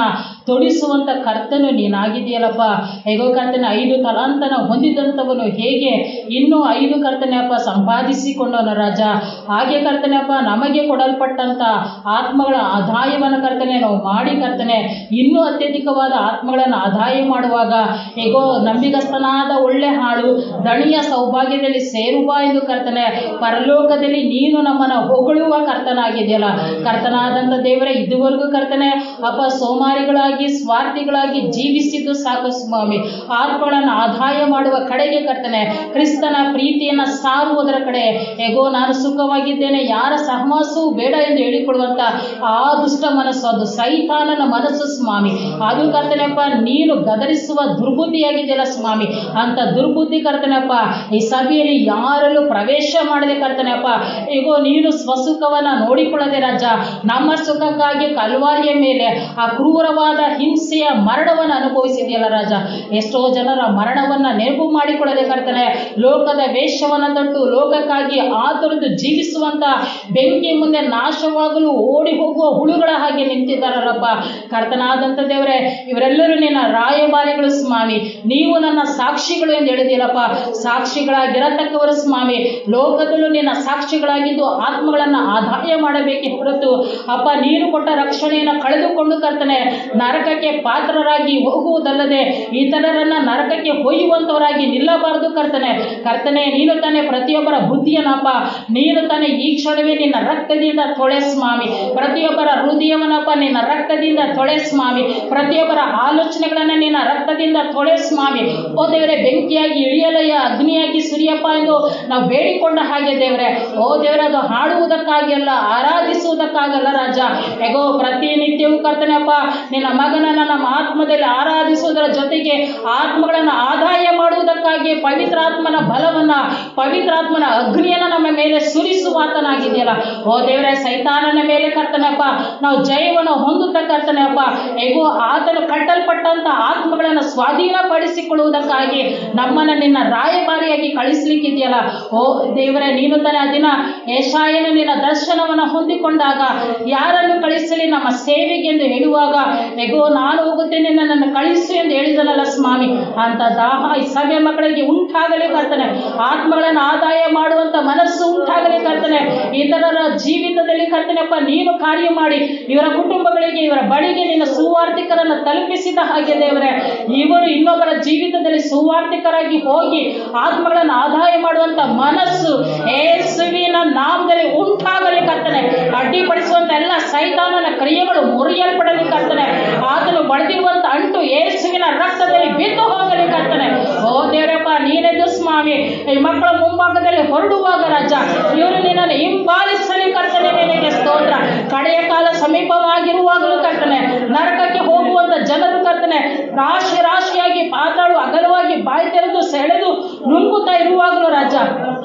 ತೊಡಿಸುವಂಥ ಕರ್ತನು ನೀನಾಗಿದೆಯಲ್ಲಪ್ಪ ಹೇಗೋ ಕರ್ತನೆ ಐದು ತಲಾಂತನ ಹೊಂದಿದಂಥವನು ಹೇಗೆ ಇನ್ನೂ ಐದು ಕರ್ತನೆಯಪ್ಪ ಸಂಪಾದಿಸಿಕೊಂಡವನ ರಾಜ ಹಾಗೆ ಕರ್ತನೆಯಪ್ಪ ನಮಗೆ ಕೊಡಲ್ಪಟ್ಟಂಥ ಆತ್ಮಗಳ ಆದಾಯವನ್ನು ಕರ್ತನೆ ನಾವು ಮಾಡಿ ಕರ್ತನೆ ಇನ್ನೂ ಅತ್ಯಧಿಕವಾದ ಆತ್ಮಗಳನ್ನು ಆದಾಯ ಮಾಡುವಾಗ ಹೇಗೋ ನಂಬಿಗಸ್ತನಾದ ಒಳ್ಳೆ ಹಾಳು ದಣಿಯ ಸೌಭಾಗ್ಯದಲ್ಲಿ ಸೇರುವ ಎಂದು ಕರ್ತನೆ ಪರಲೋಕದಲ್ಲಿ ನೀನು ನಮ್ಮನ್ನು ಹೊಗಳುವ ಕರ್ತನಾಗಿದೆಯಲ್ಲ ಕರ್ತನಾದಂಥ ದೇವರೇ ಇದುವರೆಗೂ ಕರ್ತನೆ ಅಪ್ಪ ಸೋಮಾರಿಗಳಾಗಿ ಸ್ವಾರ್ಥಿಗಳಾಗಿ ಜೀವಿಸಿದ್ದು ಸಾಕು ಸ್ವಾಮಿ ಆತ್ಮಗಳನ್ನು ಆದಾಯ ಮಾಡುವ ಕಡೆಗೆ ಕರ್ತನೆ ಕ್ರಿಸ್ತನ ಪ್ರೀತಿಯನ್ನು ಸಾರುವುದರ ಕಡೆ ಹೇಗೋ ನಾನು ಸುಖವಾಗಿದ್ದೇನೆ ಯಾರ ಸಹವಾಸವೂ ಬೇಡ ಎಂದು ಹೇಳಿಕೊಳ್ಳುವಂಥ ಆ ದುಷ್ಟ ಮನಸ್ಸು ಅದು ಸೈತಾನನ ಮನಸ್ಸು ಸ್ವಾಮಿ ಅದು ಕರ್ತನೆಪ್ಪ ನೀನು ಗದರಿಸುವ ದುರ್ಬುದ್ಧಿಯಾಗಿದೆಯಲ್ಲ ಸ್ವಾಮಿ ಅಂತ ದುರ್ಬುದ್ಧಿ ಕರ್ತನೆಪ್ಪ ಈ ಸಭೆಯಲ್ಲಿ ಯಾರಲ್ಲೂ ಪ್ರವೇಶ ಮಾಡದೆ ಕರ್ತನೆಪ್ಪ ಈಗೋ ನೀನು ಸ್ವಸುಖವನ್ನ ನೋಡಿಕೊಳ್ಳದೆ ರಾಜ ನಮ್ಮ ಸುಖಕ್ಕಾಗಿ ಕಲ್ವಾರಿಯ ಮೇಲೆ ಆ ಕ್ರೂರವಾದ ಹಿಂಸೆಯ ಮರಣವನ್ನು ಅನುಭವಿಸಿದೆಯಲ್ಲ ರಾಜ ಎಷ್ಟೋ ಜನರ ಮರಣವನ್ನ ನೆನಪು ಮಾಡಿಕೊಳ್ಳದೆ ಕರ್ತನೆ ಲೋಕದ ವೇಷವನ್ನ ತೊಟ್ಟು ಲೋಕಕ್ಕಾಗಿ ಆತುರದು ಜೀವಿಸುವಂತ ಬೆಂಕಿ ಮುಂದೆ ನಾಶವಾಗಲು ಓಡಿ ಹೋಗುವ ಹುಳುಗಳ ಹಾಗೆ ನಿಂತಿದ್ದಾರಲ್ಲಪ್ಪ ಕರ್ತನಾದಂಥ ದೇವರೇ ಇವರೆಲ್ಲರೂ ನಿನ್ನ ರಾಯಭಾರಿಗಳು ಸ್ವಾಮಿ ನೀವು ನನ್ನ ಸಾಕ್ಷಿಗಳು ಎಂದು ಹೇಳಿದಿಲ್ಲಪ್ಪ ಸಾಕ್ಷಿಗಳಾಗಿರತಕ್ಕವರು ಸ್ವಾಮಿ ಲೋಕದಲ್ಲೂ ನಿನ್ನ ಸಾಕ್ಷಿಗಳಾಗಿದ್ದು ಆತ್ಮಗಳನ್ನು ಆದಾಯ ಮಾಡಬೇಕೆ ಹೊರತು ಅಪ್ಪ ನೀನು ಕೊಟ್ಟ ರಕ್ಷಣೆಯನ್ನು ಕಳೆದುಕೊಂಡು ಕರ್ತನೆ ನರಕಕ್ಕೆ ಪಾತ್ರರಾಗಿ ಹೋಗುವುದಲ್ಲದೆ ಇತರರನ್ನ ನರಕಕ್ಕೆ ಹೊಯ್ಯುವಂತವರಾಗಿ ನಿಲ್ಲಬಾರದು ಕರ್ತನೆ ಕರ್ತನೆ ನೀನು ತಾನೇ ಪ್ರತಿಯೊಬ್ಬರ ಬುದ್ಧಿಯನ್ನಪ್ಪ ನೀನು ತಾನೇ ಈ ಕ್ಷಣವೇ ನಿನ್ನ ರಕ್ತದಿಂದ ತೊಳೆ ಸ್ವಾಮಿ ಪ್ರತಿಯೊಬ್ಬರ ಹೃದಯವನ್ನಪ್ಪ ನಿನ್ನ ರಕ್ತದಿಂದ ತೊಳೆ ಸ್ವಾಮಿ ಪ್ರತಿಯೊಬ್ಬರ ಆಲೋಚನೆಗಳನ್ನ ನಿನ್ನ ರಕ್ತದಿಂದ ತೊಳೆ ಸ್ವಾಮಿ ಓ ದೇವರೇ ಬೆಂಕಿಯಾಗಿ ಇಳಿಯಲಯ್ಯ ಅಗ್ನಿಯಾಗಿ ಸುರಿಯಪ್ಪ ಎಂದು ನಾವು ಬೇಡಿಕೊಂಡ ಹಾಗೆ ದೇವರೇ ಓ ದೇವರೇ ಅದು ಹಾಡುವುದಕ್ಕಾಗಿ ಅಲ್ಲ ಆರಾಧಿಸುವುದಕ್ಕಾಗಲ್ಲ ರಾಜ ಹೇಗೋ ಪ್ರತಿನಿತ್ಯವೂ ಕರ್ತನೆಪ್ಪ ನಿನ್ನ ಮಗನನ್ನ ನಮ್ಮ ಆತ್ಮದಲ್ಲಿ ಆರಾಧಿಸುವುದರ ಜೊತೆಗೆ ಆತ್ಮಗಳನ್ನು ಆದಾಯ ಮಾಡುವುದಕ್ಕಾಗಿ ಪವಿತ್ರಾತ್ಮನ ಬಲವನ್ನ ಪವಿತ್ರಾತ್ಮನ ಅಗ್ನಿಯನ್ನ ನಮ್ಮ ಮೇಲೆ ಸುರಿಸುವಾತನಾಗಿದೆಯಲ್ಲ ಓ ದೇವರೇ ಸೈತಾನನ ಮೇಲೆ ಕರ್ತನೆಪ್ಪ ನಾವು ಜಯವನ್ನು ಹೊಂದುತ್ತ ಕರ್ತನೆಪ್ಪ ಹೇಗೋ ಆತನು ಕಟ್ಟಲ್ಪಟ್ಟಂತ ಆತ್ಮಗಳನ್ನು ಸ್ವಾಧೀನಪಡಿಸಿಕೊಳ್ಳುವುದಕ್ಕಾಗಿ ನಮ್ಮನ್ನ ನಿನ್ನ ರಾಯಭಾರಿಯಾಗಿ ಕಳಿಸ್ಲಿಕ್ಕಿದೆಯಲ್ಲ ಓ ದೇವರೇ ನೀನು ತಾನೇ ಆ ದಿನ ಏಷಾಯನು ನಿನ್ನ ದರ್ಶನವನ್ನು ಹೊಂದಿಕೊಂಡಾಗ ಯಾರನ್ನು ಕಳಿಸಲಿ ನಮ್ಮ ಸೇವೆಗೆ ಎಂದು ಹೇಳುವಾಗ ಹೇಗೋ ನಾನು ಹೋಗುತ್ತೇನೆ ನನ್ನನ್ನು ಕಳಿಸು ಎಂದು ಹೇಳಿದನಲ್ಲ ಸ್ವಾಮಿ ಅಂತ ದಾಹ ಈ ಸಭೆ ಮಕ್ಕಳಿಗೆ ಉಂಟಾಗಲಿ ಕರ್ತನೆ ಆತ್ಮಗಳನ್ನು ಆದಾಯ ಮಾಡುವಂತ ಮನಸ್ಸು ಉಂಟಾಗಲಿ ಕರ್ತನೆ ಇತರರ ಜೀವಿತದಲ್ಲಿ ಕರ್ತನೆಪ್ಪ ನೀನು ಕಾರ್ಯ ಮಾಡಿ ಇವರ ಕುಟುಂಬಗಳಿಗೆ ಇವರ ಬಳಿಗೆ ನಿನ್ನ ಸುವಾರ್ಥಿಕರನ್ನು ತಲುಪಿಸಿದ ಹಾಗೆ ದೇವರೇ ಇವರು ಇನ್ನೊಬ್ಬರ ಜೀವಿತದಲ್ಲಿ ಸುವಾರ್ಥಿಕರಾಗಿ ಹೋಗಿ ಆತ್ಮಗಳನ್ನು ಆದಾಯ ಮಾಡುವಂತ ಮನಸ್ಸು ಏಸುವಿನ ನಾಮದಲ್ಲಿ ಉಂಟಾಗಲಿ ಕರ್ತನೆ ಅಡ್ಡಿಪಡಿಸುವಂತ ಎಲ್ಲ ಸೈತಾನನ ಕ್ರಿಯೆಗಳು ಮುರಿಯಲ್ಪಡಲಿ ಕರ್ತನೆ ಆತನು ಬಳೆದಿರುವಂತ ಅಂಟು ಏಸುವಿನ ರಕ್ತದಲ್ಲಿ ಬಿದ್ದು ಹೋಗಲಿ ಕರ್ತನೆ ಓ ದೇವರಪ್ಪ ನೀನೆದು ಸ್ವಾಮಿ ಈ ಮಕ್ಕಳ ಮುಂಭಾಗದಲ್ಲಿ ಹೊರಡುವಾಗ ರಾಜ ಇವರು ನಿನ್ನನ್ನು ಹಿಂಬಾಲಿಸಲಿ ಕರ್ತನೆ ನಿನಗೆ ಸ್ತೋತ್ರ ಕಡೆಯ ಕಾಲ ಸಮೀಪವಾಗಿರುವಾಗಲೂ ಕರ್ತನೆ ನರಕಕ್ಕೆ ಹೋಗುವಂತ ಜನರು ಕರ್ತನೆ ರಾಶಿ ರಾಶಿಯಾಗಿ ಪಾತಾಳು ಅಗಲವಾಗಿ ಬಾಯಿ ತೆರೆದು ಸೆಳೆದು ನುಂಗುತ್ತಾ ಇರುವಾಗಲೂ ರಾಜ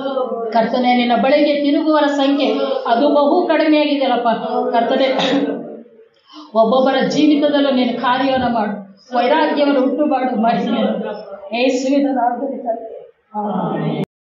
ಕರ್ತನೆ ನಿನ್ನ ಬಳಿಗೆ ತಿರುಗುವರ ಸಂಖ್ಯೆ ಅದು ಬಹು ಕಡಿಮೆಯಾಗಿದೆಯಲ್ಲಪ್ಪ ಕರ್ತನೆ ಒಬ್ಬೊಬ್ಬರ ಜೀವಿತದಲ್ಲೂ ನೀನು ಕಾರ್ಯವನ್ನು ಮಾಡು ವೈರಾಗ್ಯವನ್ನು ಹುಟ್ಟು ಮಾಡು ಮಹಿಳೆಯರು ಏಸುವಿನ ನಾಮದಲ್ಲಿ ಕರ್ತನೆ. ಆಮೆನ್.